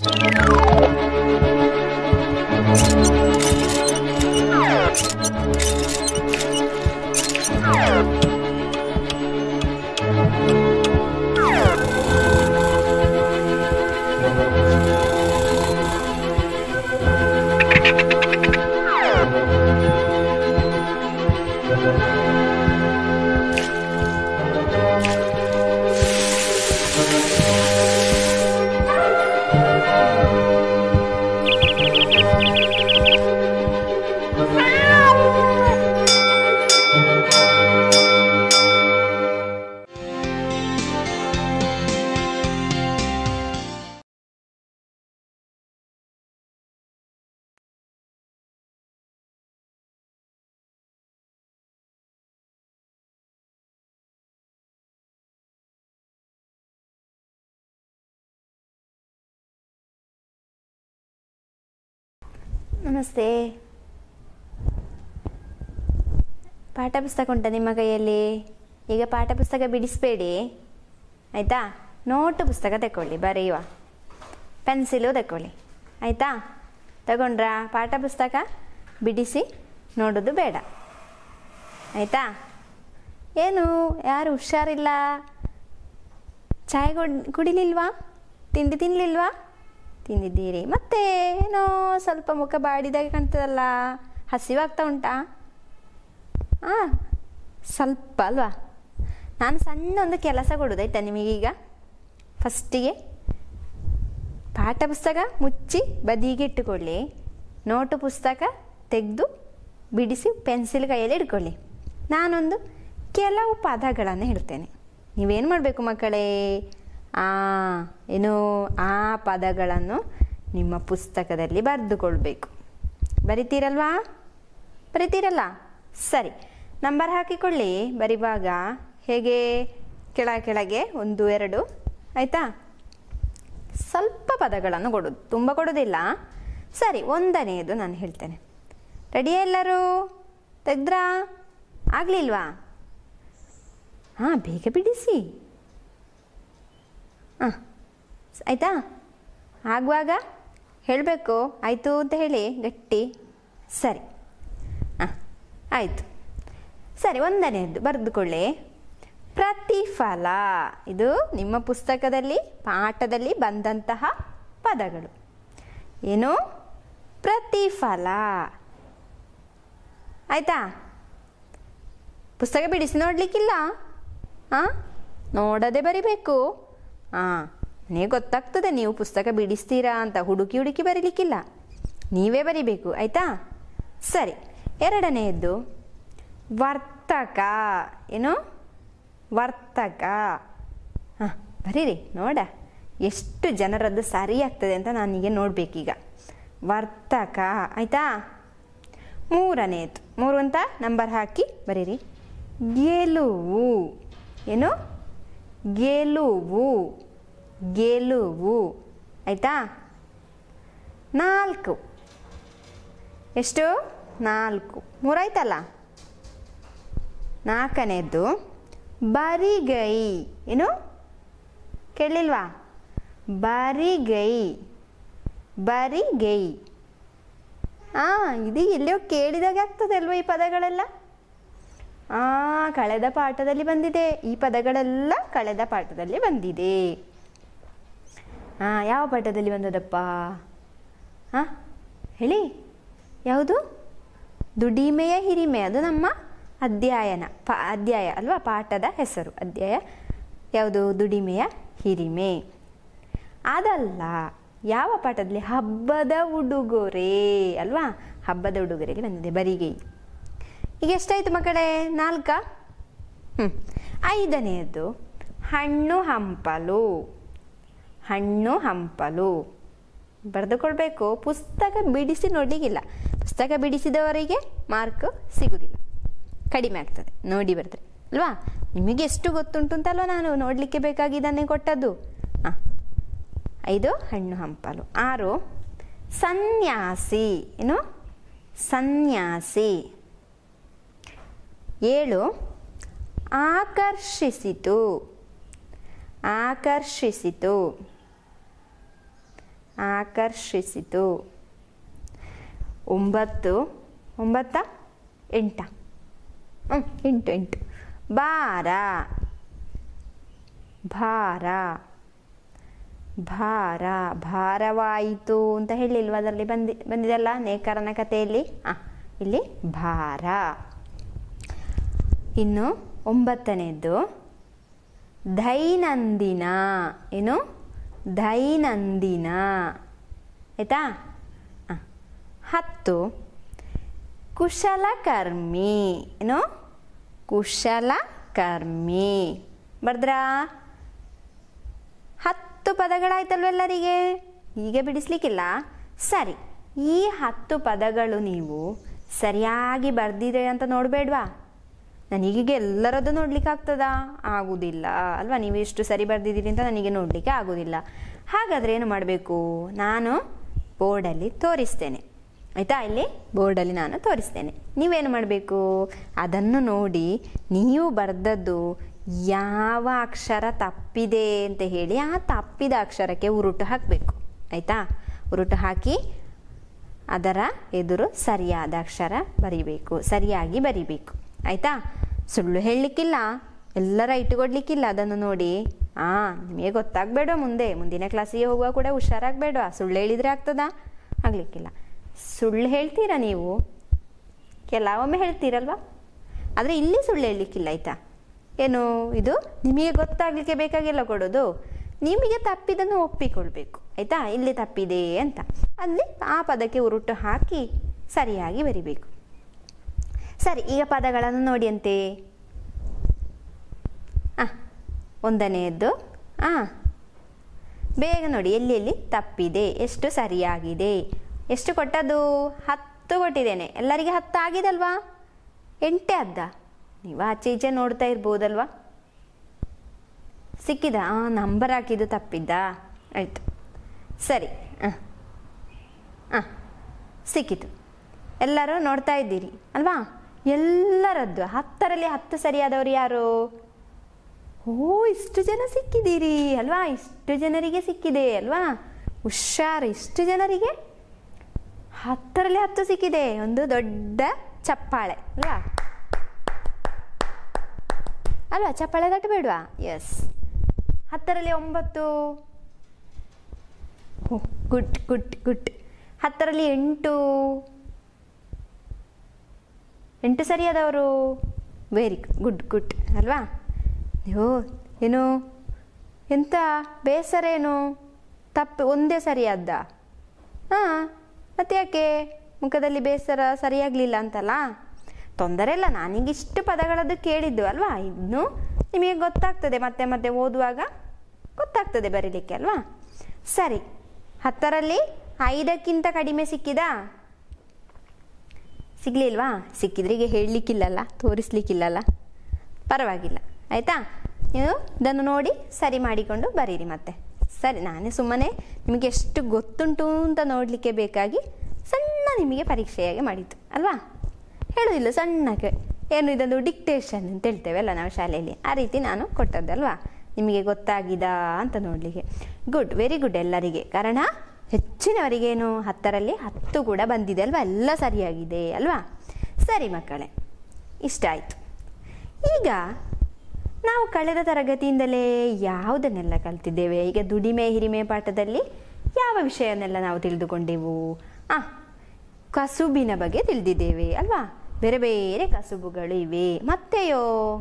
ನಮಸ್ತೆ ಪಾಠ ಪುಸ್ತಕ ಉಂಟಾ ನಿಮ್ಮ ಕೈಯಲ್ಲಿ ಈಗ ಪಾಠ ಪುಸ್ತಕ ಬಿಡಿಸಬೇಡಿ ಆಯಿತಾ ನೋಟು ಪುಸ್ತಕ ತಗೊಳ್ಳಿ ಬರೆಯುವ ಪೆನ್ಸಿಲು ತಗೊಳ್ಳಿ ಆಯಿತಾ ತಗೊಂಡ್ರಾ ಪಾಠ ಪುಸ್ತಕ ಬಿಡಿಸಿ ನೋಡೋದು ಬೇಡ ಆಯಿತಾ ಏನು ಯಾರು ಹುಷಾರಿಲ್ಲ ಚಾಯ್ ಕುಡ್ ಕುಡಿಲಿಲ್ವಾ ತಿಂಡಿ ತಿನ್ನಲಿಲ್ವಾ ತಿಂದಿದ್ದೀರಿ ಮತ್ತೆ ಏನೋ ಸ್ವಲ್ಪ ಮುಖ ಬಾಡಿದಾಗೆ ಕಾಣ್ತದಲ್ಲ ಹಸಿವಾಗ್ತಾ ಉಂಟಾ ಹಾಂ ಸ್ವಲ್ಪ ಅಲ್ವಾ ನಾನು ಸಣ್ಣ ಒಂದು ಕೆಲಸ ಕೊಡೋದಾಯ್ತಾ ನಿಮಗೀಗ ಫಸ್ಟಿಗೆ ಪಾಠ ಪುಸ್ತಕ ಮುಚ್ಚಿ ಬದಿಗೆ ಇಟ್ಟುಕೊಳ್ಳಿ ನೋಟು ಪುಸ್ತಕ ತೆಗೆದು ಬಿಡಿಸಿ ಪೆನ್ಸಿಲ್ ಕೈಯಲ್ಲಿ ಇಟ್ಕೊಳ್ಳಿ ನಾನೊಂದು ಕೆಲವು ಪದಗಳನ್ನು ಹೇಳ್ತೇನೆ ನೀವೇನು ಮಾಡಬೇಕು ಮಕ್ಕಳೇ ಆ ಏನು ಆ ಪದಗಳನ್ನು ನಿಮ್ಮ ಪುಸ್ತಕದಲ್ಲಿ ಬರೆದುಕೊಳ್ಬೇಕು ಬರಿತೀರಲ್ವಾ ಬರಿತೀರಲ್ಲ ಸರಿ ನಂಬರ್ ಹಾಕಿಕೊಳ್ಳಿ ಬರಿವಾಗ ಹೇಗೆ ಕೆಳ ಕೆಳಗೆ ಒಂದು ಎರಡು ಆಯಿತಾ ಸ್ವಲ್ಪ ಪದಗಳನ್ನು ಕೊಡೋದು ತುಂಬ ಕೊಡೋದಿಲ್ಲ ಸರಿ ಒಂದನೆಯದು ನಾನು ಹೇಳ್ತೇನೆ ರೆಡಿಯಾ ಎಲ್ಲರೂ ತೆಗ್ದ್ರಾ ಆಗಲಿಲ್ವಾ ಹಾಂ ಬೇಗ ಬಿಡಿಸಿ ಹಾಂ ಆಯಿತಾ ಆಗುವಾಗ ಹೇಳಬೇಕು ಆಯಿತು ಅಂತ ಹೇಳಿ ಗಟ್ಟಿ ಸರಿ ಹಾಂ ಆಯಿತು ಸರಿ ಒಂದನೆಯದ್ದು ಬರೆದುಕೊಳ್ಳಿ ಪ್ರತಿಫಲ ಇದು ನಿಮ್ಮ ಪುಸ್ತಕದಲ್ಲಿ ಪಾಠದಲ್ಲಿ ಬಂದಂತಹ ಪದಗಳು ಏನು ಪ್ರತಿಫಲ ಆಯಿತಾ ಪುಸ್ತಕ ಬಿಡಿಸಿ ನೋಡಲಿಕ್ಕಿಲ್ಲ ಹಾಂ ನೋಡದೆ ಬರಿಬೇಕು ಹಾಂ ನನಗೆ ಗೊತ್ತಾಗ್ತದೆ ನೀವು ಪುಸ್ತಕ ಬಿಡಿಸ್ತೀರಾ ಅಂತ ಹುಡುಕಿ ಹುಡುಕಿ ಬರೀಲಿಕ್ಕಿಲ್ಲ ನೀವೇ ಬರಿಬೇಕು ಆಯಿತಾ ಸರಿ ಎರಡನೆಯದ್ದು ವರ್ತಕ ಏನು ವರ್ತಕ ಹಾಂ ಬರೀರಿ ನೋಡ ಎಷ್ಟು ಜನರದ್ದು ಸರಿ ಆಗ್ತದೆ ಅಂತ ನಾನೀಗ ನೋಡಬೇಕೀಗ ವರ್ತಕ ಆಯಿತಾ ಮೂರನೇದು ಮೂರು ಅಂತ ನಂಬರ್ ಹಾಕಿ ಬರೀರಿ ಗೆಲುವು ಏನು ಗೆಲುವು ಗೆಲುವು ಆಯಿತಾ ನಾಲ್ಕು ಎಷ್ಟು ನಾಲ್ಕು ಮೂರಾಯ್ತಲ್ಲ ನಾಲ್ಕನೇದ್ದು ಬರಿಗೈ ಏನು ಕೇಳಲಿಲ್ವಾ ಬರಿಗೈ ಬರಿಗೈ ಹಾಂ ಇದು ಎಲ್ಲಿಯೋ ಕೇಳಿದಾಗ ಆಗ್ತದೆ ಅಲ್ವಾ ಈ ಪದಗಳೆಲ್ಲ ಆ ಕಳೆದ ಪಾಠದಲ್ಲಿ ಬಂದಿದೆ ಈ ಪದಗಳೆಲ್ಲ ಕಳೆದ ಪಾಠದಲ್ಲಿ ಬಂದಿದೆ ಹಾಂ ಯಾವ ಪಾಠದಲ್ಲಿ ಬಂದದಪ್ಪ ಹಾಂ ಹೇಳಿ ಯಾವುದು ದುಡಿಮೆಯ ಹಿರಿಮೆ ಅದು ನಮ್ಮ ಅಧ್ಯಾಯನ ಪ ಅಧ್ಯಾಯ ಅಲ್ವಾ ಪಾಠದ ಹೆಸರು ಅಧ್ಯಾಯ ಯಾವುದು ದುಡಿಮೆಯ ಹಿರಿಮೆ ಅದಲ್ಲ ಯಾವ ಪಾಠದಲ್ಲಿ ಹಬ್ಬದ ಉಡುಗೊರೆ ಅಲ್ವಾ ಹಬ್ಬದ ಉಡುಗೊರೆಗೆ ಬಂದಿದೆ ಬರಿಗೈ ಈಗ ಎಷ್ಟಾಯಿತು ಮಕ್ಕಳೇ ನಾಲ್ಕ ಹ್ಞೂ ಐದನೆಯದು ಹಣ್ಣು ಹಂಪಲು ಹಣ್ಣು ಹಂಪಲು ಬರೆದುಕೊಳ್ಬೇಕು ಪುಸ್ತಕ ಬಿಡಿಸಿ ನೋಡಲಿಕ್ಕಿಲ್ಲ ಪುಸ್ತಕ ಬಿಡಿಸಿದವರಿಗೆ ಮಾರ್ಕ್ ಸಿಗುವುದಿಲ್ಲ ಕಡಿಮೆ ಆಗ್ತದೆ ನೋಡಿ ಬರೆದ್ರೆ ಅಲ್ವಾ ನಿಮಗೆ ಎಷ್ಟು ಗೊತ್ತುಂಟು ಅಂತಲ್ವ ನಾನು ನೋಡಲಿಕ್ಕೆ ಬೇಕಾಗಿದ್ದನ್ನೇ ಕೊಟ್ಟದ್ದು ಹಾಂ ಐದು ಹಣ್ಣು ಹಂಪಲು ಆರು ಸನ್ಯಾಸಿ ಏನು ಸನ್ಯಾಸಿ ಏಳು ಆಕರ್ಷಿಸಿತು ಆಕರ್ಷಿಸಿತು ಆಕರ್ಷಿಸಿತು ಒಂಬತ್ತು ಒಂಬತ್ತ ಎಂಟ ಹ್ಞೂ ಎಂಟು ಎಂಟು ಭಾರ ಭಾರ ಭಾರ ಭಾರವಾಯಿತು ಅಂತ ಹೇಳಿಲ್ವ ಅದರಲ್ಲಿ ಬಂದಿ ಬಂದಿದೆಲ್ಲ ನೇಕಾರನ ಕಥೆಯಲ್ಲಿ ಆ ಇಲ್ಲಿ ಭಾರ ಇನ್ನು ಒಂಬತ್ತನೇದ್ದು ದೈನಂದಿನ ಏನು ದೈನಂದಿನ ಆಯಿತಾ ಆ, ಹತ್ತು ಕುಶಲಕರ್ಮಿ ಏನು ಕುಶಲಕರ್ಮಿ ಬರ್ದ್ರಾ ಹತ್ತು ಪದಗಳಾಯ್ತಲ್ವ ಎಲ್ಲರಿಗೆ ಈಗ ಬಿಡಿಸ್ಲಿಕ್ಕಿಲ್ಲ ಸರಿ ಈ ಹತ್ತು ಪದಗಳು ನೀವು ಸರಿಯಾಗಿ ಬರ್ದಿದೆ ಅಂತ ನೋಡಬೇಡ್ವಾ ನನಗೀಗ ಎಲ್ಲರದ್ದು ನೋಡ್ಲಿಕ್ಕೆ ಆಗ್ತದಾ ಆಗುವುದಿಲ್ಲ ಅಲ್ವಾ ನೀವು ಎಷ್ಟು ಸರಿ ಬರ್ದಿದ್ದೀರಿ ಅಂತ ನನಗೆ ನೋಡಲಿಕ್ಕೆ ಆಗೋದಿಲ್ಲ ಹಾಗಾದರೆ ಏನು ಮಾಡಬೇಕು ನಾನು ಬೋರ್ಡಲ್ಲಿ ತೋರಿಸ್ತೇನೆ ಆಯಿತಾ ಇಲ್ಲಿ ಬೋರ್ಡಲ್ಲಿ ನಾನು ತೋರಿಸ್ತೇನೆ ನೀವೇನು ಮಾಡಬೇಕು ಅದನ್ನು ನೋಡಿ ನೀವು ಬರೆದದ್ದು ಯಾವ ಅಕ್ಷರ ತಪ್ಪಿದೆ ಅಂತ ಹೇಳಿ ಆ ತಪ್ಪಿದ ಅಕ್ಷರಕ್ಕೆ ಉರುಟು ಹಾಕಬೇಕು ಆಯಿತಾ ಉರುಟು ಹಾಕಿ ಅದರ ಎದುರು ಸರಿಯಾದ ಅಕ್ಷರ ಬರಿಬೇಕು ಸರಿಯಾಗಿ ಬರಿಬೇಕು ಆಯಿತಾ ಸುಳ್ಳು ಹೇಳಲಿಕ್ಕಿಲ್ಲ ಎಲ್ಲರ ಇಟ್ಟುಕೊಡ್ಲಿಕ್ಕಿಲ್ಲ ಅದನ್ನು ನೋಡಿ ಹಾಂ ನಿಮಗೆ ಗೊತ್ತಾಗಬೇಡ ಮುಂದೆ ಮುಂದಿನ ಕ್ಲಾಸಿಗೆ ಹೋಗುವಾಗ ಕೂಡ ಹುಷಾರಾಗಬೇಡ ಸುಳ್ಳು ಹೇಳಿದರೆ ಆಗ್ತದಾ ಆಗಲಿಕ್ಕಿಲ್ಲ ಸುಳ್ಳು ಹೇಳ್ತೀರಾ ನೀವು ಕೆಲವೊಮ್ಮೆ ಹೇಳ್ತೀರಲ್ವಾ ಆದರೆ ಇಲ್ಲಿ ಸುಳ್ಳು ಹೇಳಲಿಕ್ಕಿಲ್ಲ ಆಯಿತಾ ಏನು ಇದು ನಿಮಗೆ ಗೊತ್ತಾಗಲಿಕ್ಕೆ ಬೇಕಾಗಿಲ್ಲ ಕೊಡೋದು ನಿಮಗೆ ತಪ್ಪಿದ್ದನ್ನು ಒಪ್ಪಿಕೊಳ್ಬೇಕು ಆಯಿತಾ ಇಲ್ಲಿ ತಪ್ಪಿದೆ ಅಂತ ಅಲ್ಲಿ ಆ ಪದಕ್ಕೆ ಉರುಟು ಹಾಕಿ ಸರಿಯಾಗಿ ಬರಿಬೇಕು ಸರಿ ಈಗ ಪದಗಳನ್ನು ನೋಡಿ ಅಂತೆ ಆ ಒಂದನೆಯದ್ದು ಆ ಬೇಗ ನೋಡಿ ಎಲ್ಲಿ ಎಲ್ಲಿ ತಪ್ಪಿದೆ ಎಷ್ಟು ಸರಿಯಾಗಿದೆ ಎಷ್ಟು ಕೊಟ್ಟದ್ದು ಹತ್ತು ಕೊಟ್ಟಿದ್ದೇನೆ ಎಲ್ಲರಿಗೆ ಹತ್ತು ಆಗಿದಲ್ವಾ ಎಂಟೇ ಅದ್ದ ನೀವು ಆಚೆ ಈಚೆ ನೋಡ್ತಾ ಇರ್ಬೋದಲ್ವಾ ಸಿಕ್ಕಿದ ಹಾಂ ನಂಬರ್ ಹಾಕಿದ್ದು ತಪ್ಪಿದ್ದ ಆಯಿತು ಸರಿ ಹಾಂ ಹಾಂ ಸಿಕ್ಕಿತು ಎಲ್ಲರೂ ನೋಡ್ತಾ ಇದ್ದೀರಿ ಅಲ್ವಾ ಎಲ್ಲರದ್ದು ಹತ್ತರಲ್ಲಿ ಹತ್ತು ಸರಿಯಾದವರು ಯಾರು ಓ ಇಷ್ಟು ಜನ ಸಿಕ್ಕಿದ್ದೀರಿ ಅಲ್ವಾ ಇಷ್ಟು ಜನರಿಗೆ ಸಿಕ್ಕಿದೆ ಅಲ್ವಾ ಹುಷಾರು ಇಷ್ಟು ಜನರಿಗೆ ಹತ್ತರಲ್ಲಿ ಹತ್ತು ಸಿಕ್ಕಿದೆ ಒಂದು ದೊಡ್ಡ ಚಪ್ಪಾಳೆ ಅಲ್ವಾ ಅಲ್ವಾ ಚಪ್ಪಾಳೆ ತಟ್ಟಬೇಡ್ವಾ ಎಸ್ ಹತ್ತರಲ್ಲಿ ಒಂಬತ್ತು ಗುಡ್ ಗುಡ್ ಗುಡ್ ಹತ್ತರಲ್ಲಿ ಎಂಟು ಎಂಟು ಸರಿಯಾದವರು ವೆರಿ ಗುಡ್ ಗುಡ್ ಅಲ್ವಾ ನೀವು ಏನು ಎಂತ ಬೇಸರ ಏನು ತಪ್ಪು ಒಂದೇ ಸರಿಯಾದ್ದ ಹಾಂ ಮತ್ತೆ ಯಾಕೆ ಮುಖದಲ್ಲಿ ಬೇಸರ ಸರಿಯಾಗಲಿಲ್ಲ ಅಂತಲ್ಲ ತೊಂದರೆ ಇಲ್ಲ ನಾನೀಗ ಇಷ್ಟು ಪದಗಳದ್ದು ಕೇಳಿದ್ದು ಅಲ್ವಾ ಇನ್ನು ನಿಮಗೆ ಗೊತ್ತಾಗ್ತದೆ ಮತ್ತೆ ಮತ್ತೆ ಓದುವಾಗ ಗೊತ್ತಾಗ್ತದೆ ಬರೀಲಿಕ್ಕೆ ಅಲ್ವಾ ಸರಿ ಹತ್ತರಲ್ಲಿ ಐದಕ್ಕಿಂತ ಕಡಿಮೆ ಸಿಕ್ಕಿದಾ ಸಿಗ್ಲಿಲ್ವಾ ಸಿಕ್ಕಿದ್ರೆ ಈಗ ಹೇಳಲಿಕ್ಕಿಲ್ಲಲ್ಲ ತೋರಿಸ್ಲಿಕ್ಕಿಲ್ಲಲ್ಲ ಪರವಾಗಿಲ್ಲ ಆಯಿತಾ ನೀವು ಇದನ್ನು ನೋಡಿ ಸರಿ ಮಾಡಿಕೊಂಡು ಬರೀರಿ ಮತ್ತೆ ಸರಿ ನಾನೇ ಸುಮ್ಮನೆ ನಿಮಗೆ ಎಷ್ಟು ಗೊತ್ತುಂಟು ಅಂತ ನೋಡಲಿಕ್ಕೆ ಬೇಕಾಗಿ ಸಣ್ಣ ನಿಮಗೆ ಪರೀಕ್ಷೆಯಾಗಿ ಮಾಡಿದ್ದು ಅಲ್ವಾ ಹೇಳೋದಿಲ್ಲ ಸಣ್ಣಕ್ಕೆ ಏನು ಇದೊಂದು ಡಿಕ್ಟೇಷನ್ ಅಂತ ಹೇಳ್ತೇವೆ ಅಲ್ಲ ನಾವು ಶಾಲೆಯಲ್ಲಿ ಆ ರೀತಿ ನಾನು ಕೊಟ್ಟದ್ದಲ್ವಾ ನಿಮಗೆ ಗೊತ್ತಾಗಿದಾ ಅಂತ ನೋಡಲಿಕ್ಕೆ ಗುಡ್ ವೆರಿ ಗುಡ್ ಎಲ್ಲರಿಗೆ ಕಾರಣ ಹೆಚ್ಚಿನವರಿಗೇನು ಹತ್ತರಲ್ಲಿ ಹತ್ತು ಕೂಡ ಬಂದಿದೆ ಅಲ್ವಾ ಎಲ್ಲ ಸರಿಯಾಗಿದೆ ಅಲ್ವಾ ಸರಿ ಮಕ್ಕಳೇ ಇಷ್ಟ ಆಯಿತು ಈಗ ನಾವು ಕಳೆದ ತರಗತಿಯಿಂದಲೇ ಯಾವುದನ್ನೆಲ್ಲ ಕಲ್ತಿದ್ದೇವೆ ಈಗ ದುಡಿಮೆ ಹಿರಿಮೆ ಪಾಠದಲ್ಲಿ ಯಾವ ವಿಷಯನ್ನೆಲ್ಲ ನಾವು ತಿಳಿದುಕೊಂಡೆವು ಆ ಕಸುಬಿನ ಬಗ್ಗೆ ತಿಳಿದಿದ್ದೇವೆ ಅಲ್ವಾ ಬೇರೆ ಬೇರೆ ಕಸುಬುಗಳು ಇವೆ ಮತ್ತೆಯೋ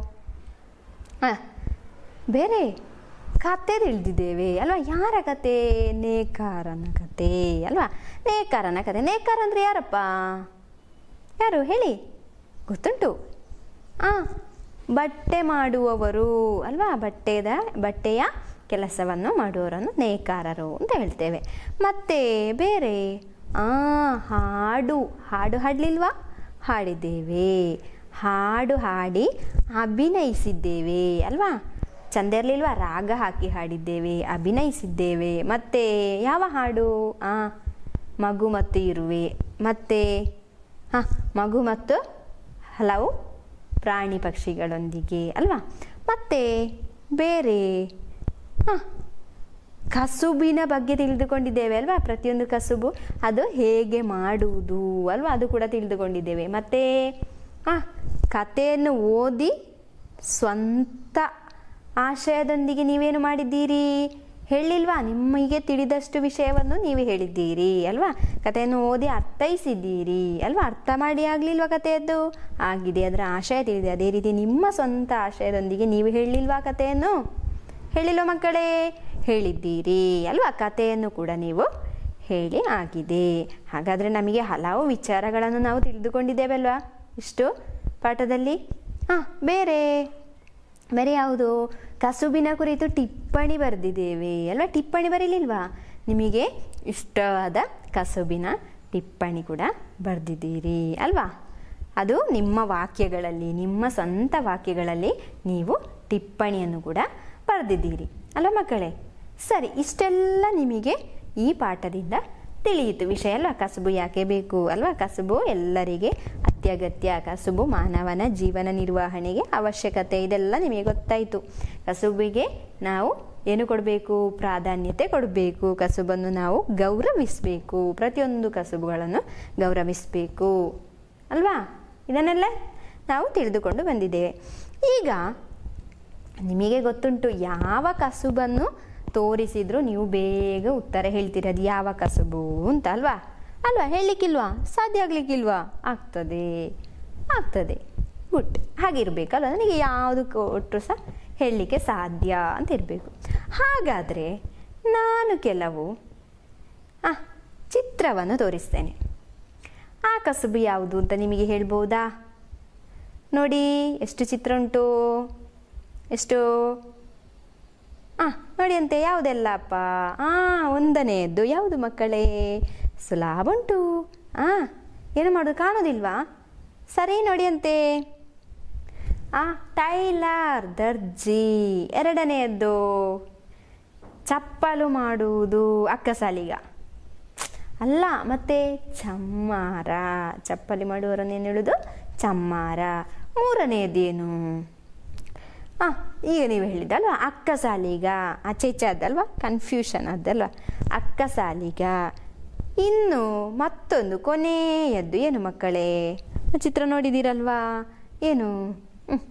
ಆ, ಬೇರೆ ಕತೆ ತಿಳಿದಿದ್ದೇವೆ ಅಲ್ವಾ ಯಾರ ಕತೆ ನೇಕಾರನ ಕತೆ ಅಲ್ವಾ ನೇಕಾರನ ಕತೆ ನೇಕಾರ ಅಂದರೆ ಯಾರಪ್ಪ ಯಾರು ಹೇಳಿ ಗೊತ್ತುಂಟು ಆ ಬಟ್ಟೆ ಮಾಡುವವರು ಅಲ್ವಾ ಬಟ್ಟೆದ ಬಟ್ಟೆಯ ಕೆಲಸವನ್ನು ಮಾಡುವವರನ್ನು ನೇಕಾರರು ಅಂತ ಹೇಳ್ತೇವೆ ಮತ್ತೆ ಬೇರೆ ಆ ಹಾಡು ಹಾಡು ಹಾಡಲಿಲ್ವಾ ಹಾಡಿದ್ದೇವೆ ಹಾಡು ಹಾಡಿ ಅಭಿನಯಿಸಿದ್ದೇವೆ ಅಲ್ವಾ ಚಂದ ಇರಲಿಲ್ವಾ ರಾಗ ಹಾಕಿ ಹಾಡಿದ್ದೇವೆ ಅಭಿನಯಿಸಿದ್ದೇವೆ ಮತ್ತೆ ಯಾವ ಹಾಡು ಆ ಮಗು ಮತ್ತು ಇರುವೆ ಮತ್ತೆ ಹಾಂ ಮಗು ಮತ್ತು ಹಲವು ಪ್ರಾಣಿ ಪಕ್ಷಿಗಳೊಂದಿಗೆ ಅಲ್ವಾ ಮತ್ತೆ ಬೇರೆ ಹಾಂ ಕಸುಬಿನ ಬಗ್ಗೆ ತಿಳಿದುಕೊಂಡಿದ್ದೇವೆ ಅಲ್ವಾ ಪ್ರತಿಯೊಂದು ಕಸುಬು ಅದು ಹೇಗೆ ಮಾಡುವುದು ಅಲ್ವಾ ಅದು ಕೂಡ ತಿಳಿದುಕೊಂಡಿದ್ದೇವೆ ಮತ್ತು ಆ ಕಥೆಯನ್ನು ಓದಿ ಸ್ವಂತ ಆಶಯದೊಂದಿಗೆ ನೀವೇನು ಮಾಡಿದ್ದೀರಿ ಹೇಳಿಲ್ವಾ ನಿಮಗೆ ತಿಳಿದಷ್ಟು ವಿಷಯವನ್ನು ನೀವು ಹೇಳಿದ್ದೀರಿ ಅಲ್ವಾ ಕಥೆಯನ್ನು ಓದಿ ಅರ್ಥೈಸಿದ್ದೀರಿ ಅಲ್ವಾ ಅರ್ಥ ಮಾಡಿ ಆಗಲಿಲ್ವಾ ಕಥೆಯದ್ದು ಆಗಿದೆ ಅದರ ಆಶಯ ತಿಳಿದೆ ಅದೇ ರೀತಿ ನಿಮ್ಮ ಸ್ವಂತ ಆಶಯದೊಂದಿಗೆ ನೀವು ಹೇಳಿಲ್ವಾ ಕಥೆಯನ್ನು ಹೇಳಿಲ್ವ ಮಕ್ಕಳೇ ಹೇಳಿದ್ದೀರಿ ಅಲ್ವಾ ಕಥೆಯನ್ನು ಕೂಡ ನೀವು ಹೇಳಿ ಆಗಿದೆ ಹಾಗಾದರೆ ನಮಗೆ ಹಲವು ವಿಚಾರಗಳನ್ನು ನಾವು ತಿಳಿದುಕೊಂಡಿದ್ದೇವಲ್ವಾ ಇಷ್ಟು ಪಾಠದಲ್ಲಿ ಹಾಂ ಬೇರೆ ಬೇರೆ ಯಾವುದು ಕಸುಬಿನ ಕುರಿತು ಟಿಪ್ಪಣಿ ಬರೆದಿದ್ದೇವೆ ಅಲ್ವಾ ಟಿಪ್ಪಣಿ ಬರೀಲಿಲ್ವಾ ನಿಮಗೆ ಇಷ್ಟವಾದ ಕಸುಬಿನ ಟಿಪ್ಪಣಿ ಕೂಡ ಬರೆದಿದ್ದೀರಿ ಅಲ್ವಾ ಅದು ನಿಮ್ಮ ವಾಕ್ಯಗಳಲ್ಲಿ ನಿಮ್ಮ ಸ್ವಂತ ವಾಕ್ಯಗಳಲ್ಲಿ ನೀವು ಟಿಪ್ಪಣಿಯನ್ನು ಕೂಡ ಬರೆದಿದ್ದೀರಿ ಅಲ್ವಾ ಮಕ್ಕಳೇ ಸರಿ ಇಷ್ಟೆಲ್ಲ ನಿಮಗೆ ಈ ಪಾಠದಿಂದ ತಿಳಿಯಿತು ವಿಷಯ ಅಲ್ವಾ ಕಸುಬು ಯಾಕೆ ಬೇಕು ಅಲ್ವಾ ಕಸುಬು ಎಲ್ಲರಿಗೆ ಅತ್ಯಗತ್ಯ ಕಸುಬು ಮಾನವನ ಜೀವನ ನಿರ್ವಹಣೆಗೆ ಅವಶ್ಯಕತೆ ಇದೆಲ್ಲ ನಿಮಗೆ ಗೊತ್ತಾಯಿತು ಕಸುಬಿಗೆ ನಾವು ಏನು ಕೊಡಬೇಕು ಪ್ರಾಧಾನ್ಯತೆ ಕೊಡಬೇಕು ಕಸುಬನ್ನು ನಾವು ಗೌರವಿಸಬೇಕು ಪ್ರತಿಯೊಂದು ಕಸುಬುಗಳನ್ನು ಗೌರವಿಸಬೇಕು ಅಲ್ವಾ ಇದನ್ನೆಲ್ಲ ನಾವು ತಿಳಿದುಕೊಂಡು ಬಂದಿದ್ದೇವೆ ಈಗ ನಿಮಗೆ ಗೊತ್ತುಂಟು ಯಾವ ಕಸುಬನ್ನು ತೋರಿಸಿದ್ರು ನೀವು ಬೇಗ ಉತ್ತರ ಹೇಳ್ತೀರಿ ಅದು ಯಾವ ಕಸುಬು ಅಂತ ಅಲ್ವಾ ಅಲ್ವಾ ಹೇಳಲಿಕ್ಕಿಲ್ವಾ ಸಾಧ್ಯ ಆಗಲಿಕ್ಕಿಲ್ವಾ ಆಗ್ತದೆ ಆಗ್ತದೆ ಗುಡ್ ಹಾಗಿರಬೇಕಲ್ವ ನನಗೆ ಯಾವುದು ಕೊಟ್ಟರು ಸಹ ಹೇಳಲಿಕ್ಕೆ ಸಾಧ್ಯ ಅಂತ ಇರಬೇಕು ಹಾಗಾದರೆ ನಾನು ಕೆಲವು ಆ ಚಿತ್ರವನ್ನು ತೋರಿಸ್ತೇನೆ ಆ ಕಸುಬು ಯಾವುದು ಅಂತ ನಿಮಗೆ ಹೇಳ್ಬೋದಾ ನೋಡಿ ಎಷ್ಟು ಚಿತ್ರ ಉಂಟು ಎಷ್ಟು ಆ ನೋಡಿ ಅಂತೆ ಯಾವುದೆಲ್ಲಪ್ಪ ಆ ಒಂದನೆಯದ್ದು ಯಾವುದು ಮಕ್ಕಳೇ ಸುಲಭ ಉಂಟು ಆ ಏನು ಮಾಡೋದು ಕಾಣೋದಿಲ್ವಾ ಸರಿ ನೋಡಿ ಅಂತೆ ಆ ಟೈಲರ್ ದರ್ಜಿ ಎರಡನೆಯದ್ದು ಚಪ್ಪಲು ಮಾಡುವುದು ಅಕ್ಕಸಾಲಿಗ ಅಲ್ಲ ಮತ್ತೆ ಚಮ್ಮಾರ ಚಪ್ಪಲಿ ಮಾಡುವವರನ್ನು ಏನು ಹೇಳೋದು ಚಮ್ಮಾರ ಮೂರನೆಯದೇನು ಹಾಂ ಈಗ ನೀವು ಹೇಳಿದ್ದಲ್ವ ಅಕ್ಕಸಾಲಿಗ ಆಚೆ ಅದಲ್ವಾ ಕನ್ಫ್ಯೂಷನ್ ಅದಲ್ವ ಅಕ್ಕಸಾಲಿಗ ಇನ್ನು ಮತ್ತೊಂದು ಕೊನೆಯದ್ದು ಏನು ಮಕ್ಕಳೇ ಚಿತ್ರ ನೋಡಿದ್ದೀರಲ್ವಾ ಏನು ಹ್ಮ್.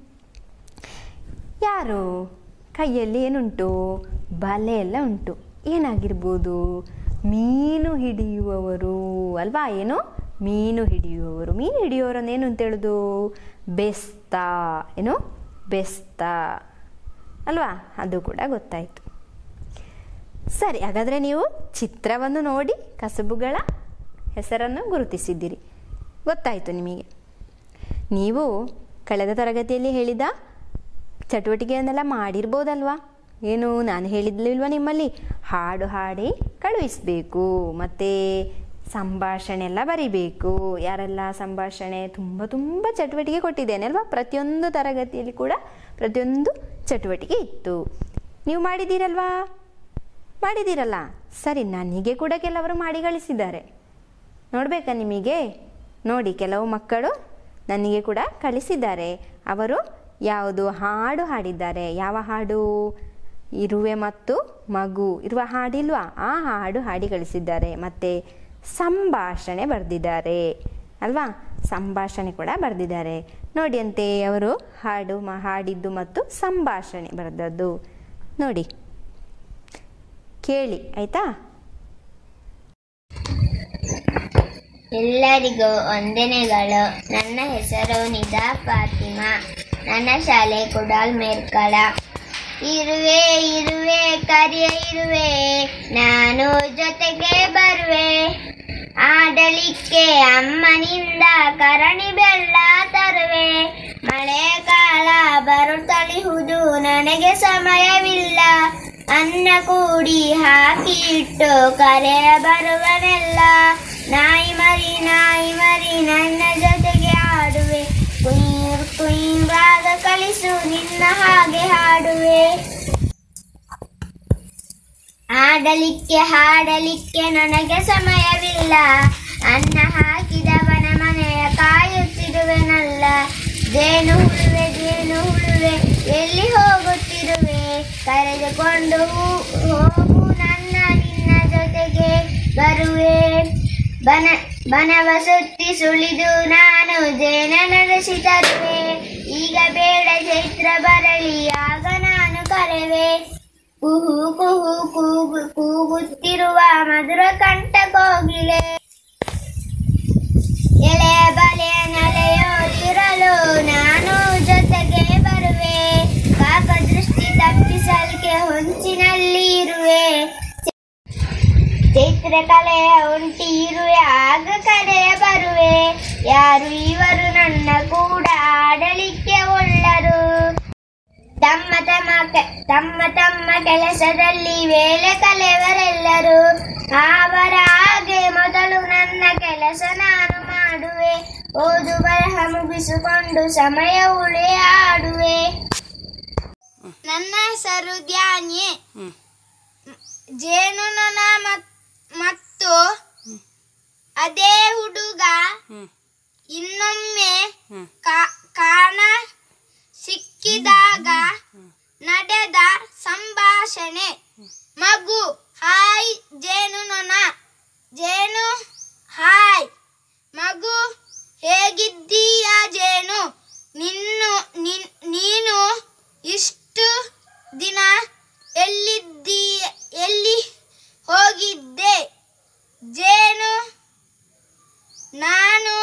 ಯಾರು ಕೈಯಲ್ಲಿ ಏನುಂಟು ಬಲೆ ಎಲ್ಲ ಉಂಟು ಏನಾಗಿರ್ಬೋದು ಮೀನು ಹಿಡಿಯುವವರು ಅಲ್ವಾ ಏನು ಮೀನು ಹಿಡಿಯುವವರು ಮೀನು ಹಿಡಿಯುವವರನ್ನು ಏನು ಅಂತ ಹೇಳೋದು ಬೆಸ್ತ ಏನು ಬೆಸ್ತ ಅಲ್ವಾ ಅದು ಕೂಡ ಗೊತ್ತಾಯಿತು ಸರಿ ಹಾಗಾದರೆ ನೀವು ಚಿತ್ರವನ್ನು ನೋಡಿ ಕಸಬುಗಳ ಹೆಸರನ್ನು ಗುರುತಿಸಿದ್ದೀರಿ ಗೊತ್ತಾಯಿತು ನಿಮಗೆ ನೀವು ಕಳೆದ ತರಗತಿಯಲ್ಲಿ ಹೇಳಿದ ಚಟುವಟಿಕೆಯನ್ನೆಲ್ಲ ಮಾಡಿರ್ಬೋದಲ್ವಾ ಏನು ನಾನು ಹೇಳಿದ್ಲಿಲ್ವಾ ನಿಮ್ಮಲ್ಲಿ ಹಾಡು ಹಾಡಿ ಕಳುಹಿಸಬೇಕು ಮತ್ತು ಸಂಭಾಷಣೆ ಎಲ್ಲ ಬರಿಬೇಕು ಯಾರೆಲ್ಲ ಸಂಭಾಷಣೆ ತುಂಬ ತುಂಬ ಚಟುವಟಿಕೆ ಕೊಟ್ಟಿದ್ದೇನೆ ಅಲ್ವಾ ಪ್ರತಿಯೊಂದು ತರಗತಿಯಲ್ಲಿ ಕೂಡ ಪ್ರತಿಯೊಂದು ಚಟುವಟಿಕೆ ಇತ್ತು ನೀವು ಮಾಡಿದ್ದೀರಲ್ವಾ ಮಾಡಿದ್ದೀರಲ್ಲ ಸರಿ ನನಗೆ ಕೂಡ ಕೆಲವರು ಮಾಡಿ ಕಳಿಸಿದ್ದಾರೆ ನೋಡಬೇಕಾ ನಿಮಗೆ ನೋಡಿ ಕೆಲವು ಮಕ್ಕಳು ನನಗೆ ಕೂಡ ಕಳಿಸಿದ್ದಾರೆ ಅವರು ಯಾವುದು ಹಾಡು ಹಾಡಿದ್ದಾರೆ ಯಾವ ಹಾಡು ಇರುವೆ ಮತ್ತು ಮಗು ಇರುವ ಹಾಡಿಲ್ವಾ ಆ ಹಾಡು ಹಾಡಿ ಕಳಿಸಿದ್ದಾರೆ ಮತ್ತು ಸಂಭಾಷಣೆ ಬರೆದಿದ್ದಾರೆ ಅಲ್ವಾ ಸಂಭಾಷಣೆ ಕೂಡ ಬರೆದಿದ್ದಾರೆ ನೋಡಿ ಅಂತೆ ಅವರು ಹಾಡು ಮ ಹಾಡಿದ್ದು ಮತ್ತು ಸಂಭಾಷಣೆ ಬರೆದದ್ದು ನೋಡಿ ಕೇಳಿ ಆಯಿತಾ ಎಲ್ಲರಿಗೂ ವಂದನೆಗಳು ನನ್ನ ಹೆಸರು ನಿದಾ ಫಾತಿಮಾ ನನ್ನ ಶಾಲೆ ಕುಡಾಲ್ ಮೇರ್ಕಳ ಇರುವೆ ಇರುವೆ ಕರಿಯ ಇರುವೆ ನಾನು ಜೊತೆಗೆ ಬರುವೆ ಆಡಲಿಕ್ಕೆ ಅಮ್ಮನಿಂದ ಕರಣಿ ಬೆಲ್ಲ ತರುವೆ ಮಳೆಗಾಲ ಬರುತ್ತಲಿಹುದು ನನಗೆ ಸಮಯವಿಲ್ಲ ಅನ್ನ ಕೂಡಿ ಹಾಕಿ ಇಟ್ಟು ಕರೆ ಬರುವನೆಲ್ಲ ನಾಯಿ ಮರಿ ನಾಯಿ ಮರಿ ನನ್ನ ಜೊತೆಗೆ ಆಡುವೆ ಕುಯ್ ಕುಯ್ ರಾಗ ಕಲಿಸು ನಿನ್ನ ಹಾಗೆ ಹಾಡುವೆ ಆಡಲಿಕ್ಕೆ ಹಾಡಲಿಕ್ಕೆ ನನಗೆ ಸಮಯವಿಲ್ಲ ಅನ್ನ ಹಾಕಿದವನ ಮನೆಯ ಕಾಯುತ್ತಿರುವೆನಲ್ಲ ಜೇನು ಹುಳುವೆ ಜೇನು ಹುಳುವೆ ಎಲ್ಲಿ ಹೋಗುತ್ತಿರುವೆ ಕರೆದುಕೊಂಡು ಹೋ- ಹೋಗು ನನ್ನ ಬರುವೆ ಬನ ಬನವ ಸುತ್ತಿ ಸುಳಿದು ನಾನು ಜೇನ ನಡೆಸಿ ತರುವೆ ಈಗ ಬೇಡ ಚೈತ್ರ ಬರಲಿ ಆಗ ನಾನು ಕರೆವೆ ಕುಹು ಕುಹು ಕೂಗು ಕೂಗುತ್ತಿರುವ ಮಧುರ ಕಂಠ ಕೋಗಿಲೆ ಎಳೆಯ ಬಲೆಯ ನೆಲೆಯೋದಿರಲು ನಾನು ಜೊತೆಗೆ ಬರುವೆ ಕಾಕ ದೃಷ್ಟಿ ತಪ್ಪಿಸಲಿಕ್ಕೆ ಹೊಂಚಿನಲ್ಲಿ ಇರುವೆ ಚಿತ್ರಕಲೆಯ ಉಂಟಿ ಇರುವೆ ಆಗ ಕರೆಯ ಬರುವೆ ಯಾರು ಇವರು ನನ್ನ ಕೂಡ ಆಡಲಿಕ್ಕೆ ಒಳ್ಳರು ತಮ್ಮ ತಮ್ಮ ಕೆ- ತಮ್ಮ ತಮ್ಮ ಕೆಲಸದಲ್ಲಿ ವೇಳೆ ಕಲೆಯವರೆಲ್ಲರೂ ಅವರ ಹಾಗೆ ಮೊದಲು ನನ್ನ ಕೆಲಸ ನಾನು ಮಾಡುವೆ ಓದು ಬರಹ ಮುಗಿಸಿಕೊಂಡು ಸಮಯ ಉಳಿ ಆಡುವೆ ನನ್ನ ಹೆಸರು ಧ್ಯಾನಿ ಜೇನುನೊಣ ಮತ್- ಮತ್ತು ಅದೇ ಹುಡುಗ ಇನ್ನೊಮ್ಮೆ ಕಾ- ಕಾಣ ಸಿಕ್ಕಿದಾಗ ನಡೆದ ಸಂಭಾಷಣೆ ಮಗು ಹಾಯ್ ಜೇನುನೊಣ ಜೇನು ಹಾಯ್ ಮಗು ಹೇಗಿದ್ದೀಯ ಜೇನು ನಿನ್ನು ನಿನ್- ನೀನು ಇಷ್ಟು ದಿನ ಎಲ್ಲಿದ್ದೀ ಎಲ್ಲಿ ಹೋಗಿದ್ದೆ ಜೇನು ನಾನು